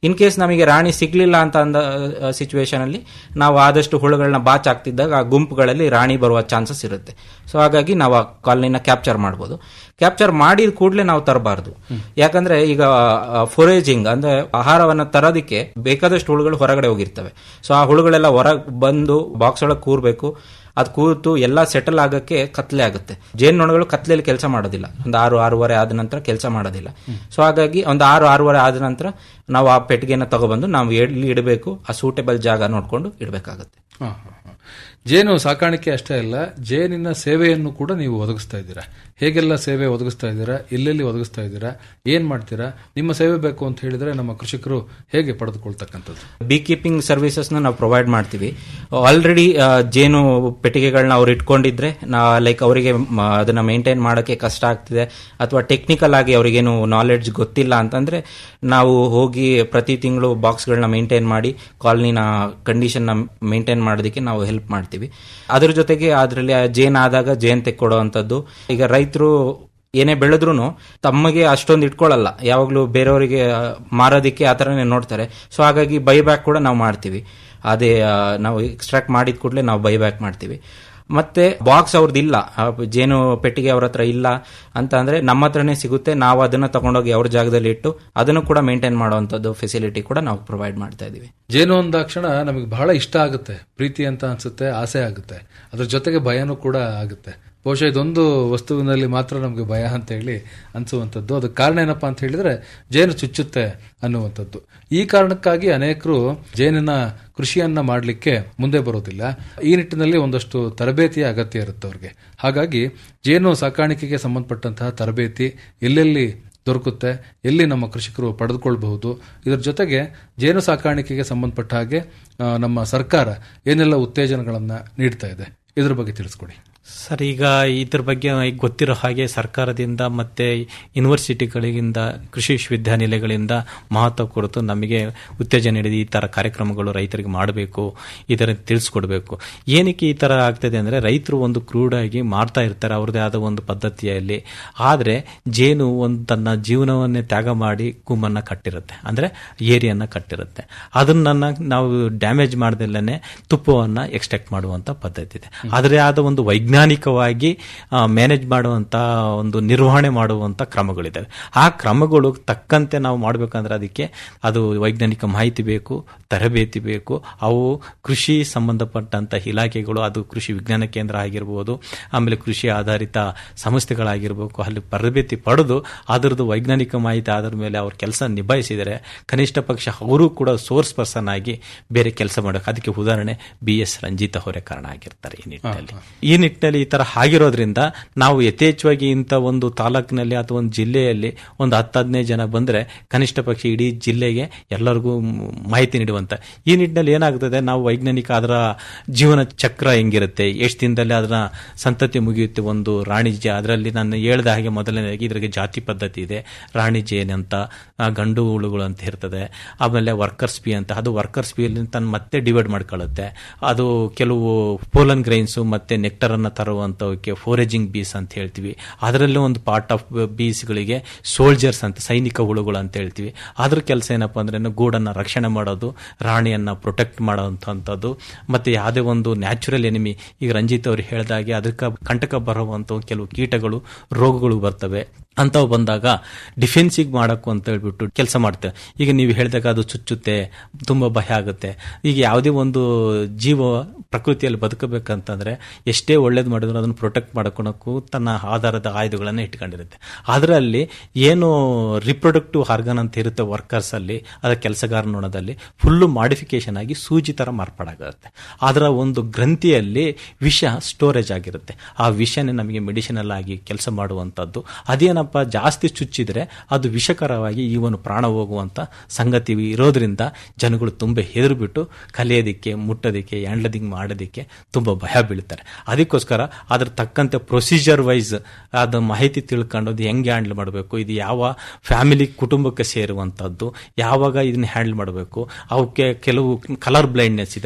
ಇನ್ ಕೇಸ್ ನಮಗೆ ರಾಣಿ ಸಿಗ್ಲಿಲ್ಲ ಅಂತ ಅಂದ ಸಿಚುವೇಶನ್ ಅಲ್ಲಿ ನಾವು ಆದಷ್ಟು ಹುಳುಗಳನ್ನ ಬಾಚ್ ಆಗ್ತಿದ್ದಾಗ ಆ ಗುಂಪುಗಳಲ್ಲಿ ರಾಣಿ ಬರುವ ಚಾನ್ಸಸ್ ಇರುತ್ತೆ ಸೊ ಹಾಗಾಗಿ ನಾವು ಆ ಕಾಲನಿನ ಕ್ಯಾಪ್ಚರ್ ಮಾಡ್ಬೋದು ಕ್ಯಾಪ್ಚರ್ ಮಾಡಿದ ಕೂಡಲೇ ನಾವು ತರಬಾರ್ದು ಯಾಕಂದ್ರೆ ಈಗ ಫೊರೇಜಿಂಗ್ ಅಂದ್ರೆ ಆಹಾರವನ್ನ ತರೋದಕ್ಕೆ ಬೇಕಾದಷ್ಟು ಹುಳುಗಳು ಹೊರಗಡೆ ಹೋಗಿರ್ತವೆ ಸೊ ಆ ಹುಳುಗಳೆಲ್ಲ ಹೊರಗೆ ಬಂದು ಬಾಕ್ಸ್ ಒಳಗೆ ಕೂರ್ಬೇಕು ಅದು ಕೂತು ಎಲ್ಲ ಸೆಟಲ್ ಆಗಕ್ಕೆ ಕತ್ಲೆ ಆಗುತ್ತೆ ಜೇನುನೊಣಗಳು ಕತ್ಲೆಯಲ್ಲಿ ಕೆಲಸ ಮಾಡೋದಿಲ್ಲ ಒಂದು ಆರು ಆರೂವರೆ ಆದ ನಂತರ ಕೆಲಸ ಮಾಡೋದಿಲ್ಲ ಸೊ ಹಾಗಾಗಿ ಒಂದು ಆರು ಆರೂವರೆ ಆದ ನಂತರ ನಾವು ಆ ಪೆಟ್ಟಿಗೆನ ತಗೊಬಂದು ನಾವು ಎಲ್ಲಿ ಇಡಬೇಕು ಆ ಸೂಟೇಬಲ್ ಜಾಗ ನೋಡ್ಕೊಂಡು ಇಡಬೇಕಾಗುತ್ತೆ ಹ, ಹ, ಹ. ಜೇನು ಸಾಕಾಣಿಕೆ ಅಷ್ಟೇ ಅಲ್ಲ ಜೇನಿನ ಸೇವೆಯನ್ನು ಕೂಡ ನೀವು ಒದಗಿಸ್ತಾ ಇದ್ದೀರಾ ಹೇಗೆಲ್ಲ ಸೇವೆ ಒದಗಿಸ್ತಾ ಇದ್ದೀರಾ ಎಲ್ಲೆಲ್ಲಿ ಒದಗಿಸ್ತಾ ಇದ್ದೀರಾ ಏನ್ ಮಾಡ್ತೀರಾ ನಿಮ್ಮ ಸೇವೆ ಬೇಕು ಅಂತ ಹೇಳಿದ್ರೆ ನಮ್ಮ ಕೃಷಿಕರು ಹೇಗೆ ಪಡೆದುಕೊಳ್ತಕ್ಕಂಥದ್ದು ಬಿ ಕೀಪಿಂಗ್ ಸರ್ವಿಸಸ್ ನಾವು ಪ್ರೊವೈಡ್ ಮಾಡ್ತೀವಿ ಆಲ್ರೆಡಿ ಜೇನು ಪೆಟ್ಟಿಗೆಗಳನ್ನ ಅವ್ರು ಇಟ್ಕೊಂಡಿದ್ರೆ ನಾ ಲೈಕ್ ಅವರಿಗೆ ಅದನ್ನ ಮೇಂಟೈನ್ ಮಾಡೋಕ್ಕೆ ಕಷ್ಟ ಆಗ್ತಿದೆ ಅಥವಾ ಟೆಕ್ನಿಕಲ್ ಆಗಿ ಅವರಿಗೇನು ನಾಲೆಡ್ಜ್ ಗೊತ್ತಿಲ್ಲ ಅಂತಂದ್ರೆ ನಾವು ಹೋಗಿ ಪ್ರತಿ ತಿಂಗಳು ಬಾಕ್ಸ್ಗಳನ್ನ ಮೇಂಟೈನ್ ಮಾಡಿ ಕಾಲನಿನ ಕಂಡೀಷನ್ ಮೇಂಟೈನ್ ಮಾಡೋದಕ್ಕೆ ನಾವು ಹೆಲ್ಪ್ ಮಾಡ್ತೀವಿ ಅದ್ರ ಜೊತೆಗೆ ಅದರಲ್ಲಿ ಜೇನ್ ಆದಾಗ ಜೇನ್ ತೆಕ್ಕೊಡೋವಂಥದ್ದು ಈಗ ರೈತರು ಏನೇ ಬೆಳೆದ್ರು ತಮಗೆ ಅಷ್ಟೊಂದು ಇಟ್ಕೊಳ್ಳಲ್ಲ ಯಾವಾಗಲೂ ಬೇರೆಯವರಿಗೆ ಆ, ಮಾರೋದಕ್ಕೆ ಆ ಥರನೇ ನೋಡ್ತಾರೆ ಸೊ ಹಾಗಾಗಿ ಬೈಬ್ಯಾಕ್ ಕೂಡ ನಾವು ಮಾಡ್ತೀವಿ ಅದೇ ಆ, ನಾವು ಎಕ್ಸ್ಟ್ರಾಕ್ಟ್ ಮಾಡಿದ ಕೂಡಲೇ ನಾವು ಬೈಬ್ಯಾಕ್ ಮಾಡ್ತೀವಿ ಮತ್ತೆ ಬಾಕ್ಸ್ ಅವ್ರದ್ದು ಇಲ್ಲ ಆ ಜೇನು ಪೆಟ್ಟಿಗೆ ಅವ್ರ ಹತ್ರ ಇಲ್ಲ ಅಂತ ಅಂದ್ರೆ ನಮ್ಮ ಹತ್ರನೇ ಸಿಗುತ್ತೆ ನಾವು ಅದನ್ನ ತಗೊಂಡೋಗಿ ಅವ್ರ ಜಾಗದಲ್ಲಿ ಇಟ್ಟು ಅದನ್ನು ಕೂಡ ಮೇಂಟೈನ್ ಮಾಡುವಂಥದ್ದು ಫೆಸಿಲಿಟಿ ಕೂಡ ನಾವು ಪ್ರೊವೈಡ್ ಮಾಡ್ತಾ ಇದೀವಿ ಜೇನು ಅಂದಾಕ್ಷಣ ನಮಗೆ ಬಹಳ ಇಷ್ಟ ಆಗುತ್ತೆ ಪ್ರೀತಿ ಅಂತ ಅನ್ಸುತ್ತೆ ಆಸೆ ಆಗುತ್ತೆ ಅದ್ರ ಜೊತೆಗೆ ಭಯನೂ ಕೂಡ ಆಗುತ್ತೆ ಬಹುಶಃ ಇದೊಂದು ವಸ್ತುವಿನಲ್ಲಿ ಮಾತ್ರ ನಮಗೆ ಭಯ ಅಂತ ಹೇಳಿ ಅನ್ಸುವಂಥದ್ದು ಅದಕ್ಕೆ ಕಾರಣ ಏನಪ್ಪಾ ಅಂತ ಹೇಳಿದ್ರೆ ಜೇನು ಚುಚ್ಚುತ್ತೆ ಅನ್ನುವಂಥದ್ದು ಈ ಕಾರಣಕ್ಕಾಗಿ ಅನೇಕರು ಜೇನಿನ ಕೃಷಿಯನ್ನ ಮಾಡಲಿಕ್ಕೆ ಮುಂದೆ ಬರೋದಿಲ್ಲ ಈ ನಿಟ್ಟಿನಲ್ಲಿ ಒಂದಷ್ಟು ತರಬೇತಿಯ ಅಗತ್ಯ ಇರುತ್ತೆ ಅವ್ರಿಗೆ ಹಾಗಾಗಿ ಜೇನು ಸಾಕಾಣಿಕೆಗೆ ಸಂಬಂಧಪಟ್ಟಂತಹ ತರಬೇತಿ ಎಲ್ಲೆಲ್ಲಿ ದೊರಕುತ್ತೆ ಎಲ್ಲಿ ನಮ್ಮ ಕೃಷಿಕರು ಪಡೆದುಕೊಳ್ಬಹುದು ಇದರ ಜೊತೆಗೆ ಜೇನು ಸಾಕಾಣಿಕೆಗೆ ಸಂಬಂಧಪಟ್ಟ ಹಾಗೆ ಆ, ನಮ್ಮ ಸರ್ಕಾರ ಏನೆಲ್ಲ ಉತ್ತೇಜನಗಳನ್ನ ನೀಡ್ತಾ ಇದೆ ಇದ್ರ ಬಗ್ಗೆ ತಿಳಿಸ್ಕೊಡಿ ಸರ್ ಈಗ ಇದ್ರ ಬಗ್ಗೆ ಈಗ ಗೊತ್ತಿರೋ ಹಾಗೆ ಸರ್ಕಾರದಿಂದ ಮತ್ತೆ ಯೂನಿವರ್ಸಿಟಿಗಳಿಂದ ಕೃಷಿ ವಿಶ್ವವಿದ್ಯಾನಿಲಯಗಳಿಂದ ಮಹತ್ವ ಕುರಿತು ನಮಗೆ ಉತ್ತೇಜನ ನೀಡಿದ ಈ ತರ ಕಾರ್ಯಕ್ರಮಗಳು ರೈತರಿಗೆ ಮಾಡಬೇಕು ಇದರ ತಿಳಿಸ್ಕೊಡ್ಬೇಕು ಏನಕ್ಕೆ ಈ ತರ ಆಗ್ತದೆ ಅಂದ್ರೆ ರೈತರು ಒಂದು ಕ್ರೂಡಾಗಿ ಮಾಡ್ತಾ ಇರ್ತಾರೆ ಅವ್ರದೇ ಆದ ಒಂದು ಪದ್ಧತಿಯಲ್ಲಿ ಆದ್ರೆ ಜೇನು ಒಂದು ತನ್ನ ಜೀವನವನ್ನೇ ತ್ಯಾಗ ಮಾಡಿ ಗುಮ್ಮನ್ನ ಕಟ್ಟಿರುತ್ತೆ ಅಂದ್ರೆ ಏರಿಯನ್ನ ಕಟ್ಟಿರುತ್ತೆ ಅದನ್ನ ನಾವು ಡ್ಯಾಮೇಜ್ ಮಾಡ್ದಲ್ಲೇ ತುಪ್ಪವನ್ನ ಎಕ್ಸ್ಟ್ರಾಕ್ಟ್ ಮಾಡುವಂತ ಪದ್ಧತಿ ಇದೆ ಅದರೇ ಆದ ಒಂದು ವೈಜ್ಞಾನಿಕವಾಗಿ ಮ್ಯಾನೇಜ್ ಮಾಡುವಂತ ಒಂದು ನಿರ್ವಹಣೆ ಮಾಡುವಂತ ಕ್ರಮಗಳಿದ್ದಾವೆ ಆ ಕ್ರಮಗಳು ತಕ್ಕಂತೆ ನಾವು ಮಾಡಬೇಕಂದ್ರೆ ಅದಕ್ಕೆ ಅದು ವೈಜ್ಞಾನಿಕ ಮಾಹಿತಿ ಬೇಕು ತರಬೇತಿ ಬೇಕು ಅವು ಕೃಷಿ ಸಂಬಂಧಪಟ್ಟಂತ ಇಲಾಖೆಗಳು ಅದು ಕೃಷಿ ವಿಜ್ಞಾನ ಕೇಂದ್ರ ಆಗಿರ್ಬೋದು ಆಮೇಲೆ ಕೃಷಿ ಆಧಾರಿತ ಸಂಸ್ಥೆಗಳಾಗಿರ್ಬೇಕು ಅಲ್ಲಿ ತರಬೇತಿ ಪಡೆದು ಅದರದ್ದು ವೈಜ್ಞಾನಿಕ ಮಾಹಿತಿ ಆದ್ರ ಮೇಲೆ ಅವ್ರ ಕೆಲಸ ನಿಭಾಯಿಸಿದರೆ ಕನಿಷ್ಠ ಪಕ್ಷ ಅವರು ಕೂಡ ಸೋರ್ಸ್ ಪರ್ಸನ್ ಆಗಿ ಬೇರೆ ಕೆಲಸ ಮಾಡೋಕೆ ಅದಕ್ಕೆ ಉದಾಹರಣೆ ಬಿ ಎಸ್ ರಂಜಿತ್ ಅವರೇ ಕಾರಣ ಆಗಿರ್ತಾರೆ ಈ ನಿಟ್ಟಿನಲ್ಲಿ ಈ ನಿಟ್ಟಿನಲ್ಲಿ ಈ ತರ ಆಗಿರೋದ್ರಿಂದ ನಾವು ಯಥೇಚ್ಛವಾಗಿ ಇಂಥ ಒಂದು ತಾಲೂಕಿನಲ್ಲಿ ಅಥವಾ ಒಂದು ಜಿಲ್ಲೆಯಲ್ಲಿ ಒಂದು ಹತ್ತು ಹದಿನೈದು ಜನ ಬಂದ್ರೆ ಕನಿಷ್ಠ ಪಕ್ಷ ಇಡೀ ಜಿಲ್ಲೆಗೆ ಎಲ್ಲರಿಗೂ ಮ್- ಮಾಹಿತಿ ನೀಡುವಂತ ಈ ನಿಟ್ಟಿನಲ್ಲಿ ಏನಾಗ್ತದೆ ನಾವು ವೈಜ್ಞಾನಿಕ ಅದರ ಜೀವನ ಚಕ್ರ ಹೆಂಗಿರುತ್ತೆ ಎಷ್ಟು ದಿನದಲ್ಲಿ ಅದರ ಸಂತತಿ ಮುಗಿಯುತ್ತೆ ಒಂದು ರಾಣಿ ಜೇ ಅದರಲ್ಲಿ ನಾನು ಹೇಳ್ದ ಹಾಗೆ ಮೊದಲನೇದಾಗಿ ಇದ್ರಿಗೆ ಜಾತಿ ಪದ್ಧತಿ ಇದೆ ರಾಣಿ ಜೇನ್ ಅಂತ ಆ, ಗಂಡು ಹುಳುಗಳು ಅಂತ ಇರ್ತದೆ ಆಮೇಲೆ ವರ್ಕರ್ಸ್ ಬಿ ಅಂತ ಅದು ವರ್ಕರ್ಸ್ ಬಿ ಅಲ್ಲಿ ತನ್ನ ಮತ್ತೆ ಡಿವೈಡ್ ಮಾಡ್ಕೊಳ್ಳುತ್ತೆ ಅದು ಕೆಲವು ಪೋಲನ್ ಗ್ರೈನ್ಸ್ ಮತ್ತೆ ನೆಕ್ಟರ್ ಅನ್ನ ತರುವಂತವಕ್ಕೆ ಫೋರೇಜಿಂಗ್ ಬೀಸ್ ಅಂತ ಹೇಳ್ತೀವಿ ಅದರಲ್ಲೂ ಒಂದು ಪಾರ್ಟ್ ಆಫ್ ಬೀಸ್ಗಳಿಗೆ ಸೋಲ್ಜರ್ಸ್ ಅಂತ ಸೈನಿಕ ಹುಳುಗಳು ಅಂತ ಹೇಳ್ತೀವಿ ಅದ್ರ ಕೆಲಸ ಏನಪ್ಪಾ ಅಂದ್ರೆ ಗೂಡನ್ನ ರಕ್ಷಣೆ ಮಾಡೋದು ರಾಣಿಯನ್ನ ಪ್ರೊಟೆಕ್ಟ್ ಮಾಡೋವಂಥದ್ದು ಮತ್ತೆ ಯಾವುದೇ ಒಂದು ನ್ಯಾಚುರಲ್ ಎನಿಮಿ ಈಗ ರಂಜಿತ್ ಅವರು ಹೇಳಿದಾಗೆ ಅದಕ್ಕೆ ಕಂಟಕ ಬರುವಂತ ಕೆಲವು ಕೀಟಗಳು ರೋಗಗಳು ಬರ್ತವೆ ಅಂಥವು ಬಂದಾಗ ಡಿಫೆನ್ಸಿಗೆ ಮಾಡಕ್ಕೂ ಅಂತ ಹೇಳ್ಬಿಟ್ಟು ಕೆಲಸ ಮಾಡ್ತೇವೆ ಈಗ ನೀವು ಹೇಳಿದಾಗ ಅದು ಚುಚ್ಚುತ್ತೆ ತುಂಬಾ ಭಯ ಆಗುತ್ತೆ ಈಗ ಯಾವುದೇ ಒಂದು ಜೀವ ಪ್ರಕೃತಿಯಲ್ಲಿ ಬದುಕಬೇಕಂತಂದ್ರೆ ಎಷ್ಟೇ ಒಳ್ಳೇದು ಮಾಡಿದ್ರು ಅದನ್ನು ಪ್ರೊಟೆಕ್ಟ್ ಮಾಡ್ಕೊಳಕ್ಕೂ ತನ್ನ ಆಧಾರದ ಆಯುಧಗಳನ್ನು ಇಟ್ಕೊಂಡಿರುತ್ತೆ ಅದರಲ್ಲಿ ಏನು ರಿಪ್ರೊಡಕ್ಟಿವ್ ಆರ್ಗನ್ ಅಂತ ಇರುತ್ತೆ ವರ್ಕರ್ಸ್ ಅಲ್ಲಿ ಅದರ ಕೆಲಸಗಾರ ನೋಡೋದಲ್ಲಿ ಫುಲ್ಲು ಮಾಡಿಫಿಕೇಶನ್ ಆಗಿ ಸೂಜಿ ತರ ಮಾರ್ಪಾಡಾಗುತ್ತೆ ಅದರ ಒಂದು ಗ್ರಂಥಿಯಲ್ಲಿ ವಿಷ ಸ್ಟೋರೇಜ್ ಆಗಿರುತ್ತೆ ಆ ವಿಷನೇ ನಮಗೆ ಮೆಡಿಸಿನಲ್ ಆಗಿ ಕೆಲಸ ಮಾಡುವಂತದ್ದು ಅದೇನಪ್ಪ ಜಾಸ್ತಿ ಚುಚ್ಚಿದ್ರೆ ಅದು ವಿಷಕರವಾಗಿ ಈವನು ಪ್ರಾಣ ಹೋಗುವಂತ ಸಂಗತಿ ಇರೋದ್ರಿಂದ ಜನಗಳು ತುಂಬಾ ಹೆದರ್ಬಿಟ್ಟು ಕಲಿಯೋದಿಕ್ಕೆ ಮುಟ್ಟೋದಿಕ್ಕೆ ಎಂಡ್ಲದಿಂಗ್ ಮಾಡೋದಿಕ್ಕೆ ತುಂಬಾ ಭಯ ಬೀಳ್ತಾರೆ ಅದಕ್ಕೋಸ್ಕರ ಅದ್ರ ತಕ್ಕಂತೆ ಪ್ರೊಸೀಜರ್ ವೈಸ್ ಅದ ಮಾಹಿತಿ ತಿಳ್ಕೊಂಡು ಅದು ಹೆಂಗೆ ಹ್ಯಾಂಡಲ್ ಮಾಡಬೇಕು ಇದು ಯಾವ ಫ್ಯಾಮಿಲಿ ಕುಟುಂಬಕ್ಕೆ ಸೇರುವಂತದ್ದು ಯಾವಾಗ ಇದನ್ನ ಹ್ಯಾಂಡಲ್ ಮಾಡಬೇಕು ಅವಕ್ಕೆ ಕೆಲವು ಕಲರ್ ಬ್ಲೈಂಡ್ನೆಸ್ ಇದೆ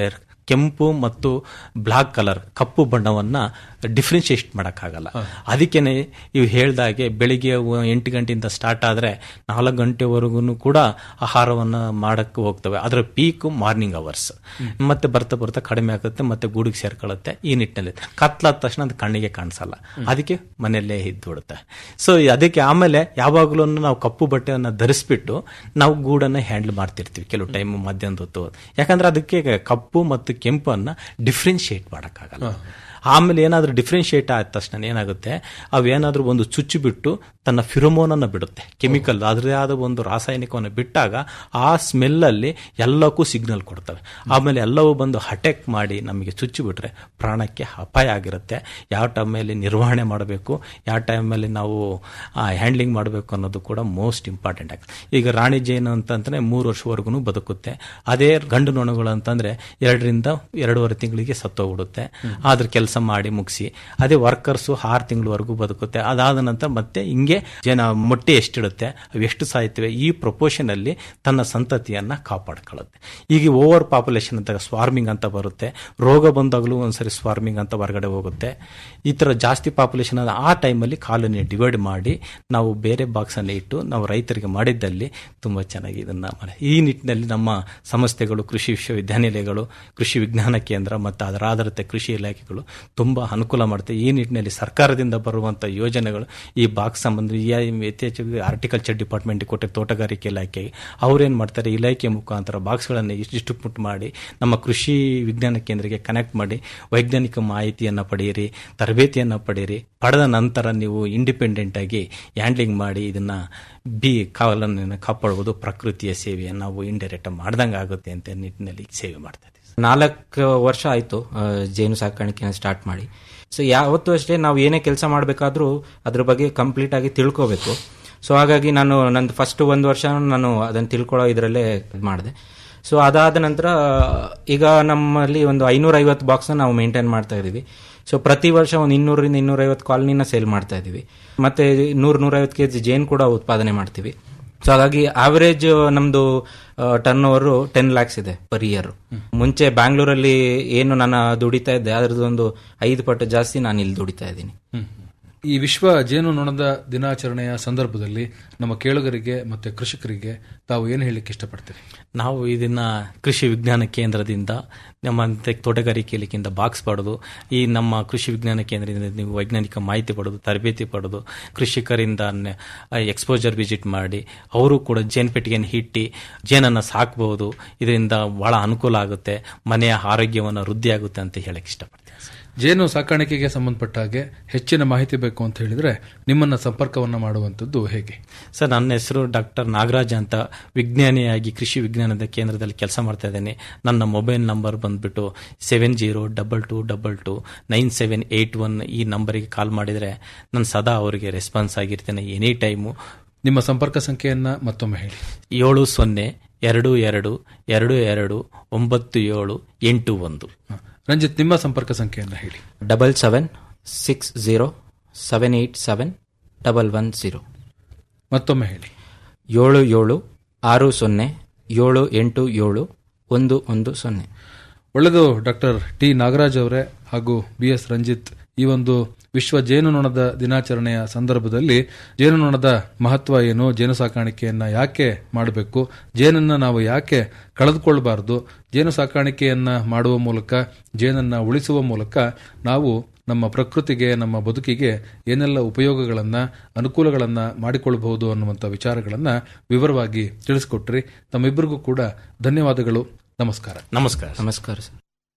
ಕೆಂಪು ಮತ್ತು ಬ್ಲಾಕ್ ಕಲರ್ ಕಪ್ಪು ಬಣ್ಣವನ್ನ ಡಿಫ್ರೆನ್ಶಿಯೇಟ್ ಮಾಡೋಕ್ಕಾಗಲ್ಲ ಅದಕ್ಕೇನೆ ಇವು ಹೇಳ್ದಾಗೆ ಬೆಳಿಗ್ಗೆ ಒ- ಎಂಟು ಗಂಟೆಯಿಂದ ಸ್ಟಾರ್ಟ್ ಆದರೆ ನಾಲ್ಕು ಗಂಟೆವರೆಗೂ ಕೂಡ ಆಹಾರವನ್ನು ಮಾಡಕ್ಕೆ ಹೋಗ್ತವೆ ಅದರ ಪೀಕ್ ಮಾರ್ನಿಂಗ್ ಅವರ್ಸ್ ಮತ್ತೆ ಬರ್ತಾ ಬರ್ತಾ ಕಡಿಮೆ ಆಗುತ್ತೆ ಮತ್ತೆ ಗೂಡಿಗೆ ಸೇರ್ಕೊಳ್ಳುತ್ತೆ ಈ ನಿಟ್ಟಿನಲ್ಲಿ ಕತ್ಲಾದ ತಕ್ಷಣ ಅದು ಕಣ್ಣಿಗೆ ಕಾಣಿಸಲ್ಲ ಅದಕ್ಕೆ ಮನೆಯಲ್ಲೇ ಇದ್ದು ಬಿಡುತ್ತೆ ಸೊ ಅದಕ್ಕೆ ಆಮೇಲೆ ಯಾವಾಗಲೂ ನಾವು ಕಪ್ಪು ಬಟ್ಟೆಯನ್ನು ಧರಿಸ್ಬಿಟ್ಟು ನಾವು ಗೂಡನ್ನು ಹ್ಯಾಂಡಲ್ ಮಾಡ್ತಿರ್ತೀವಿ ಕೆಲವು ಟೈಮ್ ಮಧ್ಯಾಹ್ನದ ಹೊತ್ತು ಯಾಕಂದ್ರೆ ಅದಕ್ಕೆ ಕಪ್ಪು ಮತ್ತು ಕೆಂಪನ್ನು ಡಿಫ್ರೆನ್ಶಿಯೇಟ್ ಮಾಡೋಕ್ಕಾಗಲ್ಲ ಆಮೇಲೆ ಏನಾದರೂ ಡಿಫ್ರೆನ್ಶಿಯೇಟ್ ಆದ ತಕ್ಷಣ ಏನಾಗುತ್ತೆ ಅವೇನಾದರೂ ಒಂದು ಚುಚ್ಚು ಬಿಟ್ಟು ತನ್ನ ಫಿರೋಮೋನನ್ನು ಬಿಡುತ್ತೆ ಕೆಮಿಕಲ್ ಅದರದೇ ಆದ ಒಂದು ರಾಸಾಯನಿಕವನ್ನು ಬಿಟ್ಟಾಗ ಆ ಸ್ಮೆಲ್ಲಲ್ಲಿ ಎಲ್ಲಕ್ಕೂ ಸಿಗ್ನಲ್ ಕೊಡ್ತವೆ ಆಮೇಲೆ ಎಲ್ಲವೂ ಬಂದು ಅಟ್ಯಾಕ್ ಮಾಡಿ ನಮಗೆ ಚುಚ್ಚು ಬಿಟ್ರೆ ಪ್ರಾಣಕ್ಕೆ ಅಪಾಯ ಆಗಿರುತ್ತೆ ಯಾವ ಟೈಮಲ್ಲಿ ನಿರ್ವಹಣೆ ಮಾಡಬೇಕು ಯಾವ ಟೈಮಲ್ಲಿ ನಾವು ಹ್ಯಾಂಡ್ಲಿಂಗ್ ಮಾಡಬೇಕು ಅನ್ನೋದು ಕೂಡ ಮೋಸ್ಟ್ ಇಂಪಾರ್ಟೆಂಟ್ ಆಗುತ್ತೆ ಈಗ ರಾಣಿ ಜೇನು ಅಂತಂದ್ರೆ ಮೂರು ವರ್ಷವರೆಗೂ ಬದುಕುತ್ತೆ ಅದೇ ಗಂಡು ನೊಣಗಳು ಅಂತಂದ್ರೆ ಎರಡರಿಂದ ಎರಡೂವರೆ ತಿಂಗಳಿಗೆ ಸತ್ತೋಗ್ಬಿಡುತ್ತೆ ಅದ್ರ ಕೆಲಸ ಮಾಡಿ ಮುಗಿಸಿ ಅದೇ ವರ್ಕರ್ಸು ಆರು ತಿಂಗಳವರೆಗೂ ಬದುಕುತ್ತೆ ಅದಾದ ನಂತರ ಮತ್ತೆ ಹಿಂಗೆ ಜನ ಮೊಟ್ಟೆ ಎಷ್ಟಿಡುತ್ತೆ ಅವು ಎಷ್ಟು ಸಾಯ್ತವೆ ಈ ಪ್ರಪೋರ್ಷನ್ ಅಲ್ಲಿ ತನ್ನ ಸಂತತಿಯನ್ನ ಕಾಪಾಡ್ಕೊಳ್ಳುತ್ತೆ ಈಗ ಓವರ್ ಪಾಪ್ಯುಲೇಷನ್ ಅಂತ ಸ್ವಾರ್ಮಿಂಗ್ ಅಂತ ಬರುತ್ತೆ ರೋಗ ಬಂದಾಗಲೂ ಒಂದ್ಸರಿ ಸ್ವಾರ್ಮಿಂಗ್ ಅಂತ ಹೊರಗಡೆ ಹೋಗುತ್ತೆ ಈ ತರ ಜಾಸ್ತಿ ಪಾಪ್ಯುಲೇಷನ್ ಆ ಟೈಮಲ್ಲಿ ಕಾಲೋನಿ ಡಿವೈಡ್ ಮಾಡಿ ನಾವು ಬೇರೆ ಬಾಕ್ಸ್ ಅನ್ನು ಇಟ್ಟು ನಾವು ರೈತರಿಗೆ ಮಾಡಿದ್ದಲ್ಲಿ ತುಂಬಾ ಚೆನ್ನಾಗಿ ಇದನ್ನ ಮಾಡಿ ಈ ನಿಟ್ಟಿನಲ್ಲಿ ನಮ್ಮ ಸಂಸ್ಥೆಗಳು ಕೃಷಿ ವಿಶ್ವವಿದ್ಯಾನಿಲಯಗಳು ಕೃಷಿ ವಿಜ್ಞಾನ ಕೇಂದ್ರ ಮತ್ತು ಅದರ ಆಧಾರಿತ ಕೃಷಿ ಇಲಾಖೆಗಳು ತುಂಬಾ ಅನುಕೂಲ ಮಾಡುತ್ತೆ ಈ ನಿಟ್ಟಿನಲ್ಲಿ ಸರ್ಕಾರದಿಂದ ಬರುವಂತ ಯೋಜನೆಗಳು ಈ ಬಾಕ್ಸ್ ಸಂಬಂಧ ಯಥೇಚ್ಛಾಗಿ ಹಾರ್ಟಿಕಲ್ಚರ್ ಡಿಪಾರ್ಟ್ಮೆಂಟ್ ಕೊಟ್ಟೆ ತೋಟಗಾರಿಕೆ ಇಲಾಖೆಗೆ ಅವ್ರೇನ್ ಮಾಡ್ತಾರೆ ಇಲಾಖೆ ಮುಖಾಂತರ ಬಾಕ್ಸ್ಗಳನ್ನು ಡಿಸ್ಟ್ರಿಬ್ಯೂಟ್ ಮಾಡಿ ನಮ್ಮ ಕೃಷಿ ವಿಜ್ಞಾನ ಕೇಂದ್ರಕ್ಕೆ ಕನೆಕ್ಟ್ ಮಾಡಿ ವೈಜ್ಞಾನಿಕ ಮಾಹಿತಿಯನ್ನು ಪಡೆಯಿರಿ ತರಬೇತಿಯನ್ನು ಪಡೆಯಿರಿ ಪಡೆದ ನಂತರ ನೀವು ಇಂಡಿಪೆಂಡೆಂಟ್ ಆಗಿ ಹ್ಯಾಂಡ್ಲಿಂಗ್ ಮಾಡಿ ಇದನ್ನ ಬಿ ಕಾವಲನ್ನು ಕಾಪಾಡುವುದು ಪ್ರಕೃತಿಯ ಸೇವೆ ನಾವು ಇಂಡೈರೆಕ್ಟ್ ಮಾಡ್ದಂಗೆ ಆಗುತ್ತೆ ಅಂತ ನಿಟ್ಟಿನಲ್ಲಿ ಸೇವೆ ಮಾಡ್ತಾ ಇದ್ದೀವಿ ನಾಲ್ಕು ವರ್ಷ ಆಯ್ತು ಆ, ಜೇನು ಸಾಕಾಣಿಕೆನ ಸ್ಟಾರ್ಟ್ ಮಾಡಿ ಸೊ ಯಾವತ್ತೂ ಅಷ್ಟೇ ನಾವು ಏನೇ ಕೆಲಸ ಮಾಡಬೇಕಾದ್ರೂ ಅದ್ರ ಬಗ್ಗೆ ಕಂಪ್ಲೀಟ್ ಆಗಿ ತಿಳ್ಕೋಬೇಕು ಸೊ ಹಾಗಾಗಿ ನಾನು ನಂದು ಫಸ್ಟ್ ಒಂದು ವರ್ಷ ನಾನು ಅದನ್ನು ತಿಳ್ಕೊಳ್ಳೋ ಇದರಲ್ಲೇ ಮಾಡಿದೆ ಸೊ ಅದಾದ ನಂತರ ಈಗ ನಮ್ಮಲ್ಲಿ ಒಂದು ಐನೂರ ಐವತ್ತು ಬಾಕ್ಸ್ನ ನಾವು ಮೇಂಟೈನ್ ಮಾಡ್ತಾ ಇದ್ದೀವಿ ಸೊ ಪ್ರತಿ ವರ್ಷ ಒಂದು ಇನ್ನೂರರಿಂದ ಇನ್ನೂರೈವತ್ತು ಕಾಲನಿನ ಸೇಲ್ ಮಾಡ್ತಾ ಇದ್ದೀವಿ ಮತ್ತೆ ನೂರ ನೂರೈವತ್ತು ಕೆ ಜಿ ಜೇನು ಕೂಡ ಉತ್ಪಾದನೆ ಮಾಡ್ತೀವಿ ಸೊ ಹಾಗಾಗಿ ಆವರೇಜ್ ನಮ್ದು ಟರ್ನ್ ಓವರ್ ಟೆನ್ ಲ್ಯಾಕ್ಸ್ ಇದೆ ಪರ್ ಇಯರ್ ಮುಂಚೆ ಬ್ಯಾಂಗ್ಳೂರಲ್ಲಿ ಏನು ನಾನು ದುಡಿತಾ ಇದ್ದೆ ಅದ್ರದ್ದು ಒಂದು ಐದು ಪಟ್ಟು ಜಾಸ್ತಿ ನಾನು ಇಲ್ಲಿ ದುಡಿತಾ ಇದ್ದೀನಿ ಈ ವಿಶ್ವ ಜೇನು ನೊಣದ ದಿನಾಚರಣೆಯ ಸಂದರ್ಭದಲ್ಲಿ ನಮ್ಮ ಕೇಳುಗರಿಗೆ ಮತ್ತೆ ಕೃಷಿಕರಿಗೆ ತಾವು ಏನು ಹೇಳಲಿಕ್ಕೆ ಇಷ್ಟಪಡ್ತೀರಿ ನಾವು ಇದನ್ನ ಕೃಷಿ ವಿಜ್ಞಾನ ಕೇಂದ್ರದಿಂದ ನಮ್ಮ ಅಂತೆ ತೋಟಗಾರಿಕೆ ಇಲಾಖೆಯಿಂದ ಬಾಕ್ಸ್ ಪಡೆದು ಈ ನಮ್ಮ ಕೃಷಿ ವಿಜ್ಞಾನ ಕೇಂದ್ರದಿಂದ ನೀವು ವೈಜ್ಞಾನಿಕ ಮಾಹಿತಿ ಪಡೆದು ತರಬೇತಿ ಪಡೆದು ಕೃಷಿಕರಿಂದ ಎಕ್ಸ್ಪೋಜರ್ ವಿಸಿಟ್ ಮಾಡಿ ಅವರು ಕೂಡ ಜೇನು ಪೆಟ್ಟಿಗೆಯನ್ನು ಹಿಟ್ಟಿ ಜೇನನ್ನು ಸಾಕಬಹುದು ಇದರಿಂದ ಬಹಳ ಅನುಕೂಲ ಆಗುತ್ತೆ ಮನೆಯ ಆರೋಗ್ಯವನ್ನು ವೃದ್ಧಿ ಆಗುತ್ತೆ ಅಂತ ಹೇಳಕ್ ಇಷ್ಟಪಡ್ತೀನಿ ಜೇನು ಸಾಕಾಣಿಕೆಗೆ ಸಂಬಂಧಪಟ್ಟ ಹಾಗೆ ಹೆಚ್ಚಿನ ಮಾಹಿತಿ ಬೇಕು ಅಂತ ಹೇಳಿದ್ರೆ ನಿಮ್ಮನ್ನ ಸಂಪರ್ಕವನ್ನ ಮಾಡುವಂತದ್ದು ಹೇಗೆ ಸರ್ ನನ್ನ ಹೆಸರು ಡಾಕ್ಟರ್ ನಾಗರಾಜ್ ಅಂತ ವಿಜ್ಞಾನಿಯಾಗಿ ಕೃಷಿ ವಿಜ್ಞಾನದ ಕೇಂದ್ರದಲ್ಲಿ ಕೆಲಸ ಮಾಡ್ತಾ ಇದ್ದೇನೆ ನನ್ನ ಮೊಬೈಲ್ ನಂಬರ್ ಬಂದ್ಬಿಟ್ಟು seven zero double two double two nine seven eight one ಈ ನಂಬರಿಗೆ ಕಾಲ್ ಮಾಡಿದರೆ ನಾನು ಸದಾ ಅವರಿಗೆ ರೆಸ್ಪಾನ್ಸ್ ಆಗಿರ್ತೇನೆ ಎನಿ ಟೈಮು ನಿಮ್ಮ ಸಂಪರ್ಕ ಸಂಖ್ಯೆಯನ್ನ ಮತ್ತೊಮ್ಮೆ ಹೇಳಿ ಏಳು ಸೊನ್ನೆ ಎರಡು ಎರಡು ಎರಡು ಎರಡು ಒಂಬತ್ತು ಏಳು ಎಂಟು ಒಂದು ರಂಜಿತ್ ನಿಮ್ಮ ಸಂಪರ್ಕ ಸಂಖ್ಯೆಯನ್ನ ಹೇಳಿ double seven six zero seven eight seven double one zero ಮತ್ತೊಮ್ಮೆ ಹೇಳಿ ಏಳು ಏಳು ಆರು ಸೊನ್ನೆ ಏಳು ಎಂಟು ಏಳು ಒಂದು ಒಂದು ಸೊನ್ನೆ ಒಳ್ಳೆಯದು ಡಾಕ್ಟರ್ ಟಿ ನಾಗರಾಜ್ ಅವರೇ ಹಾಗೂ ಬಿ ಎಸ್ ರಂಜಿತ್ ಈ ಒಂದು ವಿಶ್ವ ಜೇನುನೊಣದ ದಿನಾಚರಣೆಯ ಸಂದರ್ಭದಲ್ಲಿ ಜೇನುನೊಣದ ಮಹತ್ವ ಏನು ಜೇನು ಸಾಕಾಣಿಕೆಯನ್ನ ಯಾಕೆ ಮಾಡಬೇಕು ಜೇನನ್ನ ನಾವು ಯಾಕೆ ಕಳೆದುಕೊಳ್ಬಾರ್ದು ಜೇನು ಸಾಕಾಣಿಕೆಯನ್ನ ಮಾಡುವ ಮೂಲಕ ಜೇನನ್ನ ಉಳಿಸುವ ಮೂಲಕ ನಾವು ನಮ್ಮ ಪ್ರಕೃತಿಗೆ ನಮ್ಮ ಬದುಕಿಗೆ ಏನೆಲ್ಲ ಉಪಯೋಗಗಳನ್ನ ಅನುಕೂಲಗಳನ್ನ ಮಾಡಿಕೊಳ್ಳಬಹುದು ಅನ್ನುವಂಥ ವಿಚಾರಗಳನ್ನ ವಿವರವಾಗಿ ತಿಳಿಸಿಕೊಟ್ರಿ ತಮ್ಮಿಬ್ಬರಿಗೂ ಕೂಡ ಧನ್ಯವಾದಗಳು ನಮಸ್ಕಾರ ನಮಸ್ಕಾರ ನಮಸ್ಕಾರ ಸರ್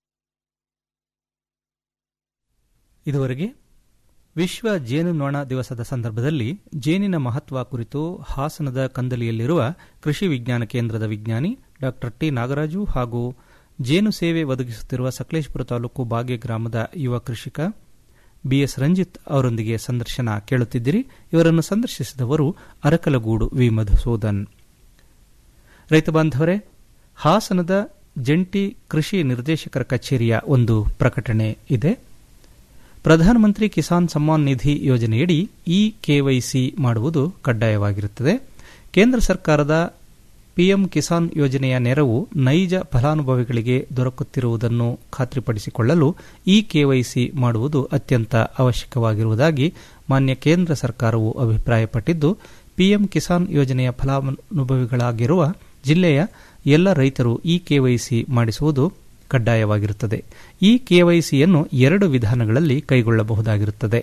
ಇದುವರೆಗೆ ವಿಶ್ವ ಜೇನು ನೊಣ ದಿವಸದ ಸಂದರ್ಭದಲ್ಲಿ ಜೇನಿನ ಮಹತ್ವ ಕುರಿತು ಹಾಸನದ ಕಂದಲಿಯಲ್ಲಿರುವ ಕೃಷಿ ವಿಜ್ಞಾನ ಕೇಂದ್ರದ ವಿಜ್ಞಾನಿ ಡಾಕ್ಟರ್ ಟಿ ನಾಗರಾಜು ಹಾಗೂ ಜೇನು ಸೇವೆ ಒದಗಿಸುತ್ತಿರುವ ಸಕಲೇಶಪುರ ತಾಲೂಕು ಬಾಗೆ ಗ್ರಾಮದ ಯುವ ಕೃಷಿಕ ಬಿಎಸ್ ರಂಜಿತ್ ಅವರೊಂದಿಗೆ ಸಂದರ್ಶನ ಕೇಳುತ್ತಿದ್ದಿರಿ ಇವರನ್ನು ಸಂದರ್ಶಿಸಿದವರು ಅರಕಲಗೂಡು ವಿ ಮಧುಸೂದನ್ ರೈತ ಬಾಂಧವರೇ ಹಾಸನದ ಜಂಟಿ ಕೃಷಿ ನಿರ್ದೇಶಕರ ಕಚೇರಿಯ ಒಂದು ಪ್ರಕಟಣೆ ಇದೆ ಪ್ರಧಾನಮಂತ್ರಿ ಕಿಸಾನ್ ಸಮ್ಮಾನ್ ನಿಧಿ ಯೋಜನೆಯಡಿ ಇ ಕೆವೈಸಿ ಮಾಡುವುದು ಕಡ್ಡಾಯವಾಗಿರುತ್ತದೆ ಕೇಂದ್ರ ಸರ್ಕಾರದ ಪಿಎಂ ಕಿಸಾನ್ ಯೋಜನೆಯ ನೆರವು ನೈಜ ಫಲಾನುಭವಿಗಳಿಗೆ ದೊರಕುತ್ತಿರುವುದನ್ನು ಖಾತ್ರಿಪಡಿಸಿಕೊಳ್ಳಲು ಈ ಕೆವೈಸಿ ಮಾಡುವುದು ಅತ್ಯಂತ ಅವಶ್ಯಕವಾಗಿರುವುದಾಗಿ ಮಾನ್ಯ ಕೇಂದ್ರ ಸರ್ಕಾರವು ಅಭಿಪ್ರಾಯಪಟ್ಟಿದ್ದು ಪಿಎಂ ಕಿಸಾನ್ ಯೋಜನೆಯ ಫಲಾನುಭವಿಗಳಾಗಿರುವ ಜಿಲ್ಲೆಯ ಎಲ್ಲ ರೈತರು ಈ ಕೆವೈಸಿ ಮಾಡಿಸುವುದು ಕಡ್ಡಾಯವಾಗಿರುತ್ತದೆ ಈ ಕೆವೈಸಿಯನ್ನು ಎರಡು ವಿಧಾನಗಳಲ್ಲಿ ಕೈಗೊಳ್ಳಬಹುದಾಗಿರುತ್ತದೆ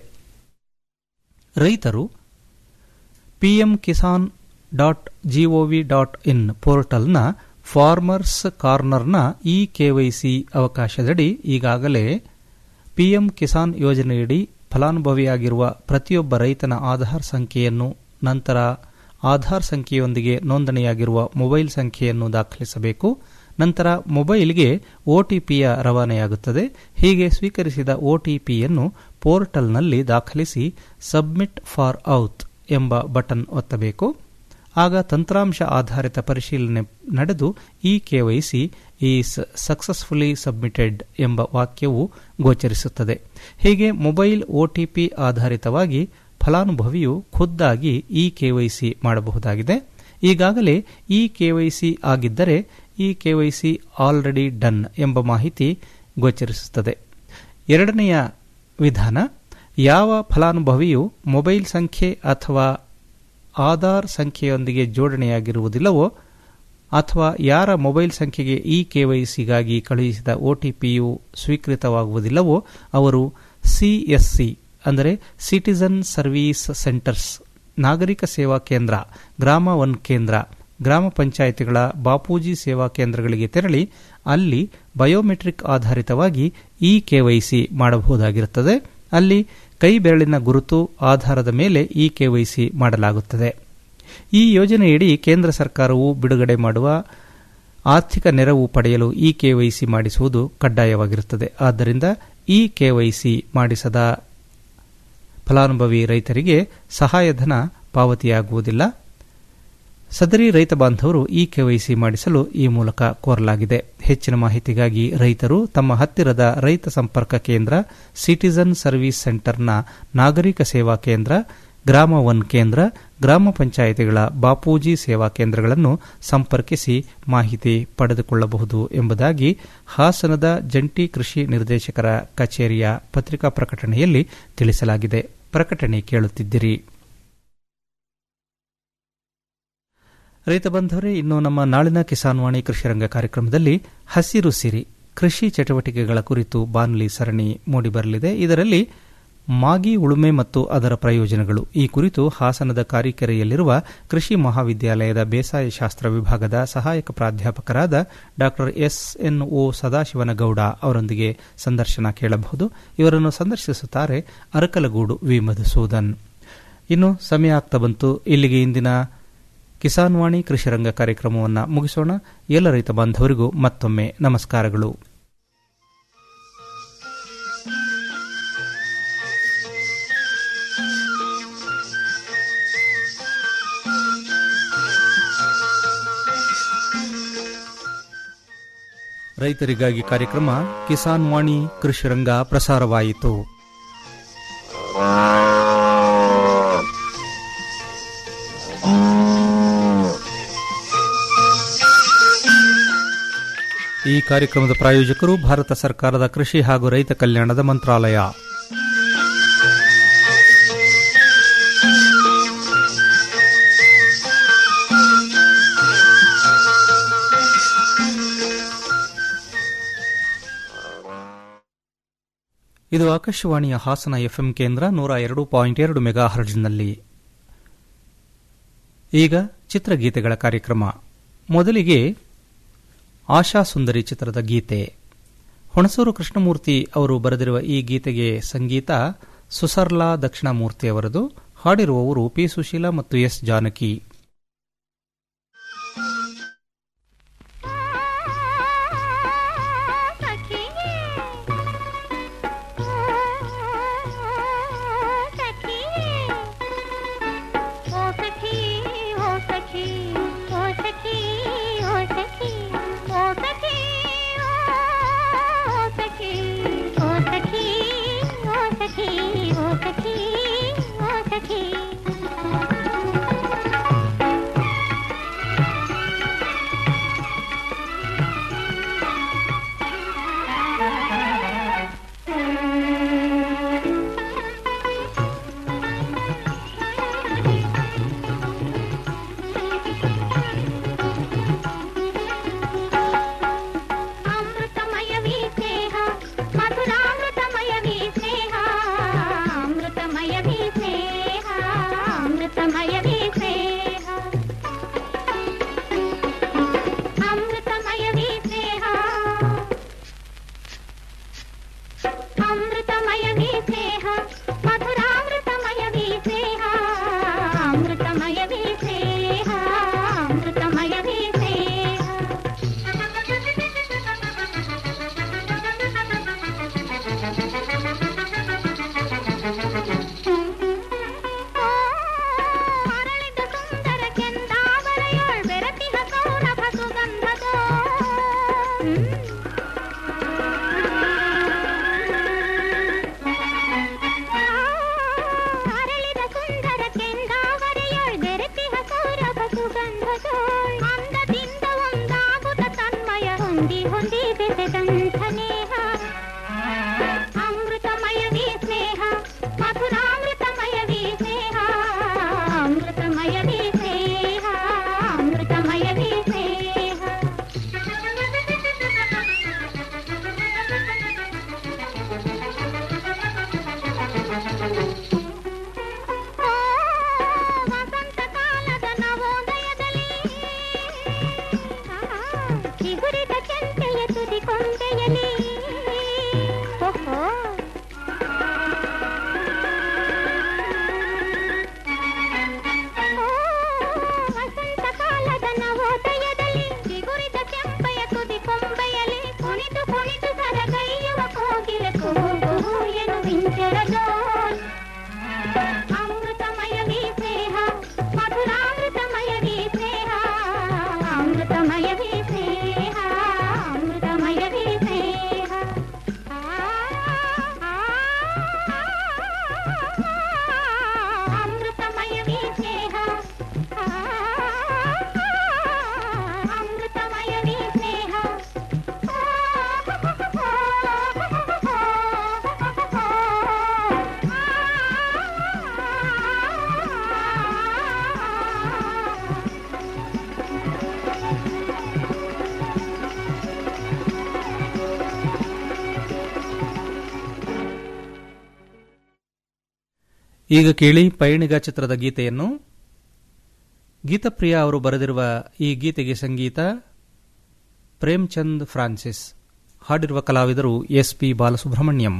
ರೈತರು PM Kisan dot G O V dot in ಪೋರ್ಟಲ್ನ ಫಾರ್ಮರ್ಸ್ ಕಾರ್ನರ್ನ ಇ ಕೆವೈಸಿ ಅವಕಾಶದಡಿ ಈಗಾಗಲೇ ಪಿಎಂ ಕಿಸಾನ್ ಯೋಜನೆಯಡಿ ಫಲಾನುಭವಿಯಾಗಿರುವ ಪ್ರತಿಯೊಬ್ಬ ರೈತನ ಆಧಾರ್ ಸಂಖ್ಯೆಯನ್ನು ನಂತರ ಆಧಾರ್ ಸಂಖ್ಯೆಯೊಂದಿಗೆ ನೋಂದಣಿಯಾಗಿರುವ ಮೊಬೈಲ್ ಸಂಖ್ಯೆಯನ್ನು ದಾಖಲಿಸಬೇಕು ನಂತರ ಮೊಬೈಲ್ಗೆ ಒಟಿಪಿಯ ರವಾನೆಯಾಗುತ್ತದೆ ಹೀಗೆ ಸ್ವೀಕರಿಸಿದ ಒಟಿಪಿಯನ್ನು ಪೋರ್ಟಲ್ನಲ್ಲಿ ದಾಖಲಿಸಿ ಸಬ್ಮಿಟ್ ಫಾರ್ ಔತ್ ಎಂಬ ಬಟನ್ ಒತ್ತಬೇಕು ಆಗ ತಂತ್ರಾಂಶ ಆಧಾರಿತ ಪರಿಶೀಲನೆ ನಡೆದು ಈ ಕೆವೈಸಿ ಈಸ್ ಸಕ್ಸಸ್ಫುಲಿ ಸಬ್ಮಿಟೆಡ್ ಎಂಬ ವಾಕ್ಯವು ಗೋಚರಿಸುತ್ತದೆ ಹೀಗೆ ಮೊಬೈಲ್ ಒಟಿಪಿ ಆಧಾರಿತವಾಗಿ ಫಲಾನುಭವಿಯು ಖುದ್ದಾಗಿ ಈ ಕೆವೈಸಿ ಮಾಡಬಹುದಾಗಿದೆ ಈಗಾಗಲೇ ಈ ಕೆವೈಸಿ ಆಗಿದ್ದರೆ ಈ ಕೆವೈಸಿ ಆಲ್ರೆಡಿ ಡನ್ ಎಂಬ ಮಾಹಿತಿ ಗೋಚರಿಸುತ್ತದೆ ಎರಡನೆಯ ವಿಧಾನ ಯಾವ ಫಲಾನುಭವಿಯು ಮೊಬೈಲ್ ಸಂಖ್ಯೆ ಅಥವಾ ಆಧಾರ್ ಸಂಖ್ಯೆಯೊಂದಿಗೆ ಜೋಡಣೆಯಾಗಿರುವುದಿಲ್ಲವೋ ಅಥವಾ ಯಾರ ಮೊಬೈಲ್ ಸಂಖ್ಯೆಗೆ ಈ ಕೆವೈಸಿಗಾಗಿ ಕಳುಹಿಸಿದ ಒಟಿಪಿಯು ಸ್ವೀಕೃತವಾಗುವುದಿಲ್ಲವೋ ಅವರು ಸಿಎಸ್ಸಿ ಅಂದರೆ ಸಿಟಿಜನ್ ಸರ್ವೀಸ್ ಸೆಂಟರ್ಸ್ ನಾಗರಿಕ ಸೇವಾ ಕೇಂದ್ರ ಗ್ರಾಮ ಒನ್ ಕೇಂದ್ರ ಗ್ರಾಮ ಪಂಚಾಯಿತಿಗಳ ಬಾಪೂಜಿ ಸೇವಾ ಕೇಂದ್ರಗಳಿಗೆ ತೆರಳಿ ಅಲ್ಲಿ ಬಯೋಮೆಟ್ರಿಕ್ ಆಧಾರಿತವಾಗಿ ಈ ಕೆವೈಸಿ ಮಾಡಬಹುದಾಗಿರುತ್ತದೆ ಅಲ್ಲಿ ಕೈ ಬೆರಳಿನ ಗುರುತು ಆಧಾರದ ಮೇಲೆ ಈ ಕೆವೈಸಿ ಮಾಡಲಾಗುತ್ತದೆ ಈ ಯೋಜನೆಯಡಿ ಕೇಂದ್ರ ಸರ್ಕಾರವು ಬಿಡುಗಡೆ ಮಾಡುವ ಆರ್ಥಿಕ ನೆರವು ಪಡೆಯಲು ಈ ಕೆವೈಸಿ ಮಾಡಿಸುವುದು ಕಡ್ಡಾಯವಾಗಿರುತ್ತದೆ ಆದ್ದರಿಂದ ಈ ಕೆವೈಸಿ ಮಾಡಿಸದ ಫಲಾನುಭವಿ ರೈತರಿಗೆ ಸಹಾಯಧನ ಪಾವತಿಯಾಗುವುದಿಲ್ಲ ಸದರಿ ರೈತ ಬಾಂಧವರು ಈ ಕೆವೈಸಿ ಮಾಡಿಸಲು ಈ ಮೂಲಕ ಕೋರಲಾಗಿದೆ ಹೆಚ್ಚಿನ ಮಾಹಿತಿಗಾಗಿ ರೈತರು ತಮ್ಮ ಹತ್ತಿರದ ರೈತ ಸಂಪರ್ಕ ಕೇಂದ್ರ ಸಿಟಿಜನ್ ಸರ್ವೀಸ್ ಸೆಂಟರ್ನ ನಾಗರಿಕ ಸೇವಾ ಕೇಂದ್ರ ಗ್ರಾಮ ಒನ್ ಕೇಂದ್ರ ಗ್ರಾಮ ಪಂಚಾಯಿತಿಗಳ ಬಾಪೂಜಿ ಸೇವಾ ಕೇಂದ್ರಗಳನ್ನು ಸಂಪರ್ಕಿಸಿ ಮಾಹಿತಿ ಪಡೆದುಕೊಳ್ಳಬಹುದು ಎಂಬುದಾಗಿ ಹಾಸನದ ಜಂಟಿ ಕೃಷಿ ನಿರ್ದೇಶಕರ ಕಚೇರಿಯ ಪತ್ರಿಕಾ ಪ್ರಕಟಣೆಯಲ್ಲಿ ತಿಳಿಸಲಾಗಿದೆ ಪ್ರಕಟಣೆ ಕೇಳುತ್ತಿದ್ದಿರಿ ರೈತ ಬಂಧವರೇ ಇನ್ನು ನಮ್ಮ ನಾಳಿನ ಕಿಸಾನ್ವಾಣಿ ಕೃಷಿರಂಗ ಕಾರ್ಯಕ್ರಮದಲ್ಲಿ ಹಸಿರು ಸಿರಿ ಕೃಷಿ ಚಟುವಟಿಕೆಗಳ ಕುರಿತು ಬಾನುಲಿ ಸರಣಿ ಮೂಡಿಬರಲಿದೆ ಇದರಲ್ಲಿ ಮಾಗಿ ಉಳುಮೆ ಮತ್ತು ಅದರ ಪ್ರಯೋಜನಗಳು ಈ ಕುರಿತು ಹಾಸನದ ಕಾರಿಕೆರೆಯಲ್ಲಿರುವ ಕೃಷಿ ಮಹಾವಿದ್ಯಾಲಯದ ಬೇಸಾಯ ಶಾಸ್ತ್ರ ವಿಭಾಗದ ಸಹಾಯಕ ಪ್ರಾಧ್ಯಾಪಕರಾದ ಡಾ ಎಸ್ ಎನ್ ಒ ಸದಾಶಿವನಗೌಡ ಅವರೊಂದಿಗೆ ಸಂದರ್ಶನ ಕೇಳಬಹುದು ಇವರನ್ನು ಸಂದರ್ಶಿಸುತ್ತಾರೆ ಅರಕಲಗೂಡು ವಿ ಮಧುಸೂದನ್ ಇನ್ನು ಸಮಯ ಆಗ್ತಾ ಬಂತು ಇಲ್ಲಿಗೆ ಇಂದಿನ ಕಿಸಾನ್ ವಾಣಿ ಕೃಷಿರಂಗ ಕಾರ್ಯಕ್ರಮವನ್ನು ಮುಗಿಸೋಣ ಎಲ್ಲ ರೈತ ಬಾಂಧವರಿಗೂ ಮತ್ತೊಮ್ಮೆ ನಮಸ್ಕಾರಗಳು ರೈತರಿಗಾಗಿ ಕಾರ್ಯಕ್ರಮ ಕಿಸಾನ್ ವಾಣಿ ಕೃಷಿರಂಗ ಪ್ರಸಾರವಾಯಿತು ಈ ಕಾರ್ಯಕ್ರಮದ ಪ್ರಾಯೋಜಕರು ಭಾರತ ಸರ್ಕಾರದ ಕೃಷಿ ಹಾಗೂ ರೈತ ಕಲ್ಯಾಣದ ಮಂತ್ರಾಲಯ ಇದು ಆಕಾಶವಾಣಿಯ ಹಾಸನ ಎಫ್ಎಂ ಕೇಂದ್ರ ನೂರ ಎರಡು ಪಾಯಿಂಟ್ ಎರಡು ಮೆಗಾ ಹರ್ಜ್ನಲ್ಲಿ ಈಗ ಚಿತ್ರಗೀತೆಗಳ ಕಾರ್ಯಕ್ರಮ ಮೊದಲಿಗೆ ಆಶಾ ಸುಂದರಿ ಚಿತ್ರದ ಗೀತೆ ಹುಣಸೂರು ಕೃಷ್ಣಮೂರ್ತಿ ಅವರು ಬರೆದಿರುವ ಈ ಗೀತೆಗೆ ಸಂಗೀತ ಸುಸರ್ಲಾ ದಕ್ಷಿಣಾಮೂರ್ತಿ ಅವರದು ಹಾಡಿರುವವರು ಪಿ ಸುಶೀಲಾ ಮತ್ತು ಎಸ್ ಜಾನಕಿ सखी ओ सखी ಈಗ ಕೇಳಿ ಪಯಣಿಗ ಚಿತ್ರದ ಗೀತೆಯನ್ನು ಗೀತಪ್ರಿಯ ಅವರು ಬರೆದಿರುವ ಈ ಗೀತೆಗೆ ಸಂಗೀತ ಪ್ರೇಮ್ಚಂದ್ ಫ್ರಾನ್ಸಿಸ್ ಹಾಡಿರುವ ಕಲಾವಿದರು ಎಸ್ ಪಿ ಬಾಲಸುಬ್ರಹ್ಮಣ್ಯಂ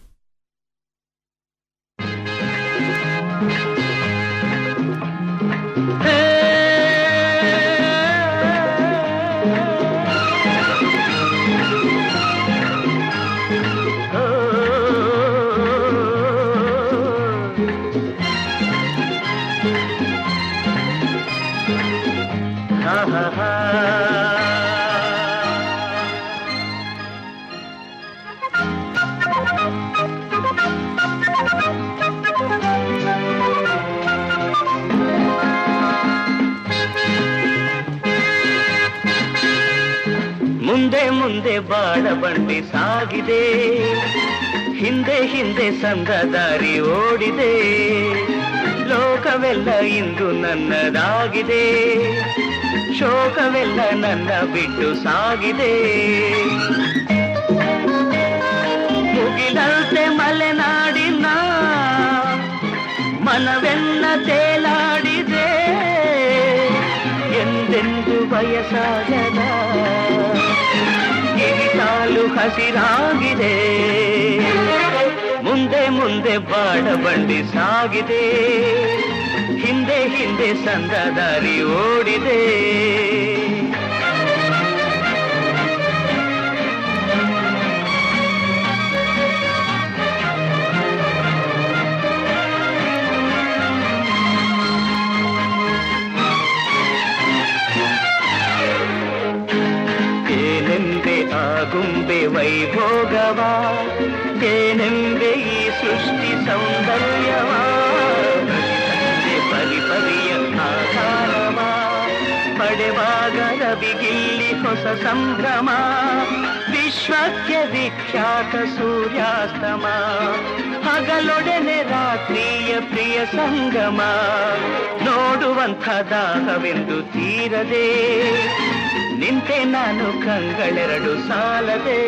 ಮುಂದೆ ಮುಂದೆ ಬಾಳ ಬಂಡಿ ಸಾಗಿದೆ ಹಿಂದೆ ಹಿಂದೆ ಸಂದ ದಾರಿ ಓಡಿದೆ ಲೋಕವೆಲ್ಲ ಇಂದು ನನ್ನದಾಗಿದೆ ಶೋಕವೆಲ್ಲ ನನ್ನ ಬಿಟ್ಟು ಸಾಗಿದೆ ಮುಗಿಲಂತೆ ಮಲೆನಾಡಿನ ಮನವೆಲ್ಲ ತೇಲಾಡಿದೆ ಎಂದೆಂದು ಬಯಸಾಗದ ಗಿರಿಸಾಲು ಹಸಿರಾಗಿದೆ ಮುಂದೆ ಮುಂದೆ ಬಾಡ ಬಂಡಿ ಸಾಗಿದೆ ಹಿಂದೆ ಹಿಂದೆ ಸಂದ ದಾರಿ ಓಡಿದೆ ಏನೆಂಬೆ ಆಗುಂಬೆ ವೈಭೋಗವ ಏನೆಂಬೆ ಈ ಸೃಷ್ಟಿ ಸೌಂದರ್ಯವ ಪ್ರತಿ ಪರಿ ಪರಿಯ ಆಧಾರವ ಪಡೆವಾಗ ರವಿಗಿಲ್ಲಿ ಹೊಸ ಸಂಭ್ರಮ ವಿಶ್ವಕ್ಕೆ ವಿಖ್ಯಾತ ಸೂರ್ಯಾಸ್ತಮ ಹಗಲೊಡನೆ ರಾತ್ರಿಯ ಪ್ರಿಯ ಸಂಗಮ ನೋಡುವಂಥ ದಾಹವೆಂದು ತೀರದೆ ನಿಂತೆ ನಾನು ಕಂಗಳೆರಡು ಸಾಲದೆ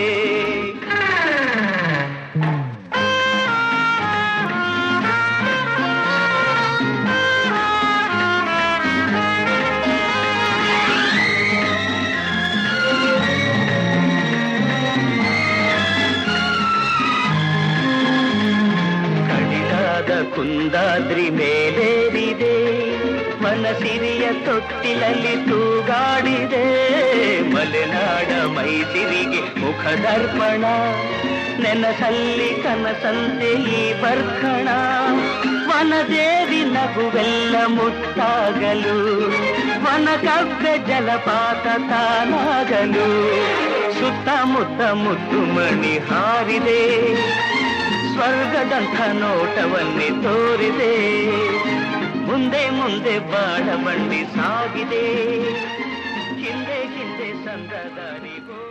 ಕಡಿದಾದ ಕುಂದಾದ್ರಿ ಮೇಲೇರಿದೆ ಮನಸಿರಿಯ ತೊಟ್ಟಿಲಲ್ಲಿ ತೂಗಾಡಿದೆ ಮಲೆನಾಡ ಮೈಸಿರಿಗೆ ಮುಖದರ್ಪಣ ನೆನಸಲ್ಲಿ ಕನಸಂತೆ ಈ ಬರ್ಕಣ ವನದೇವಿ ನಗುವೆಲ್ಲ ಮುತ್ತಾಗಲು ವನಕವ್ಯ ಜಲಪಾತ ತಾನಾಗಲು ಸುತ್ತಮುತ್ತ ಮುದ್ದು ಮಣಿ ಹಾರಿದೆ ಸ್ವರ್ಗದಂಥ ನೋಟವನ್ನೇ ತೋರಿದೆ ಮುಂದೆ ಮುಂದೆ ಬಾಳ ಬಂಡಿ ಸಾಗಿದೆ ಹಿಂದೆ ಹಿಂದೆ ಸಂದ ದಾರಿ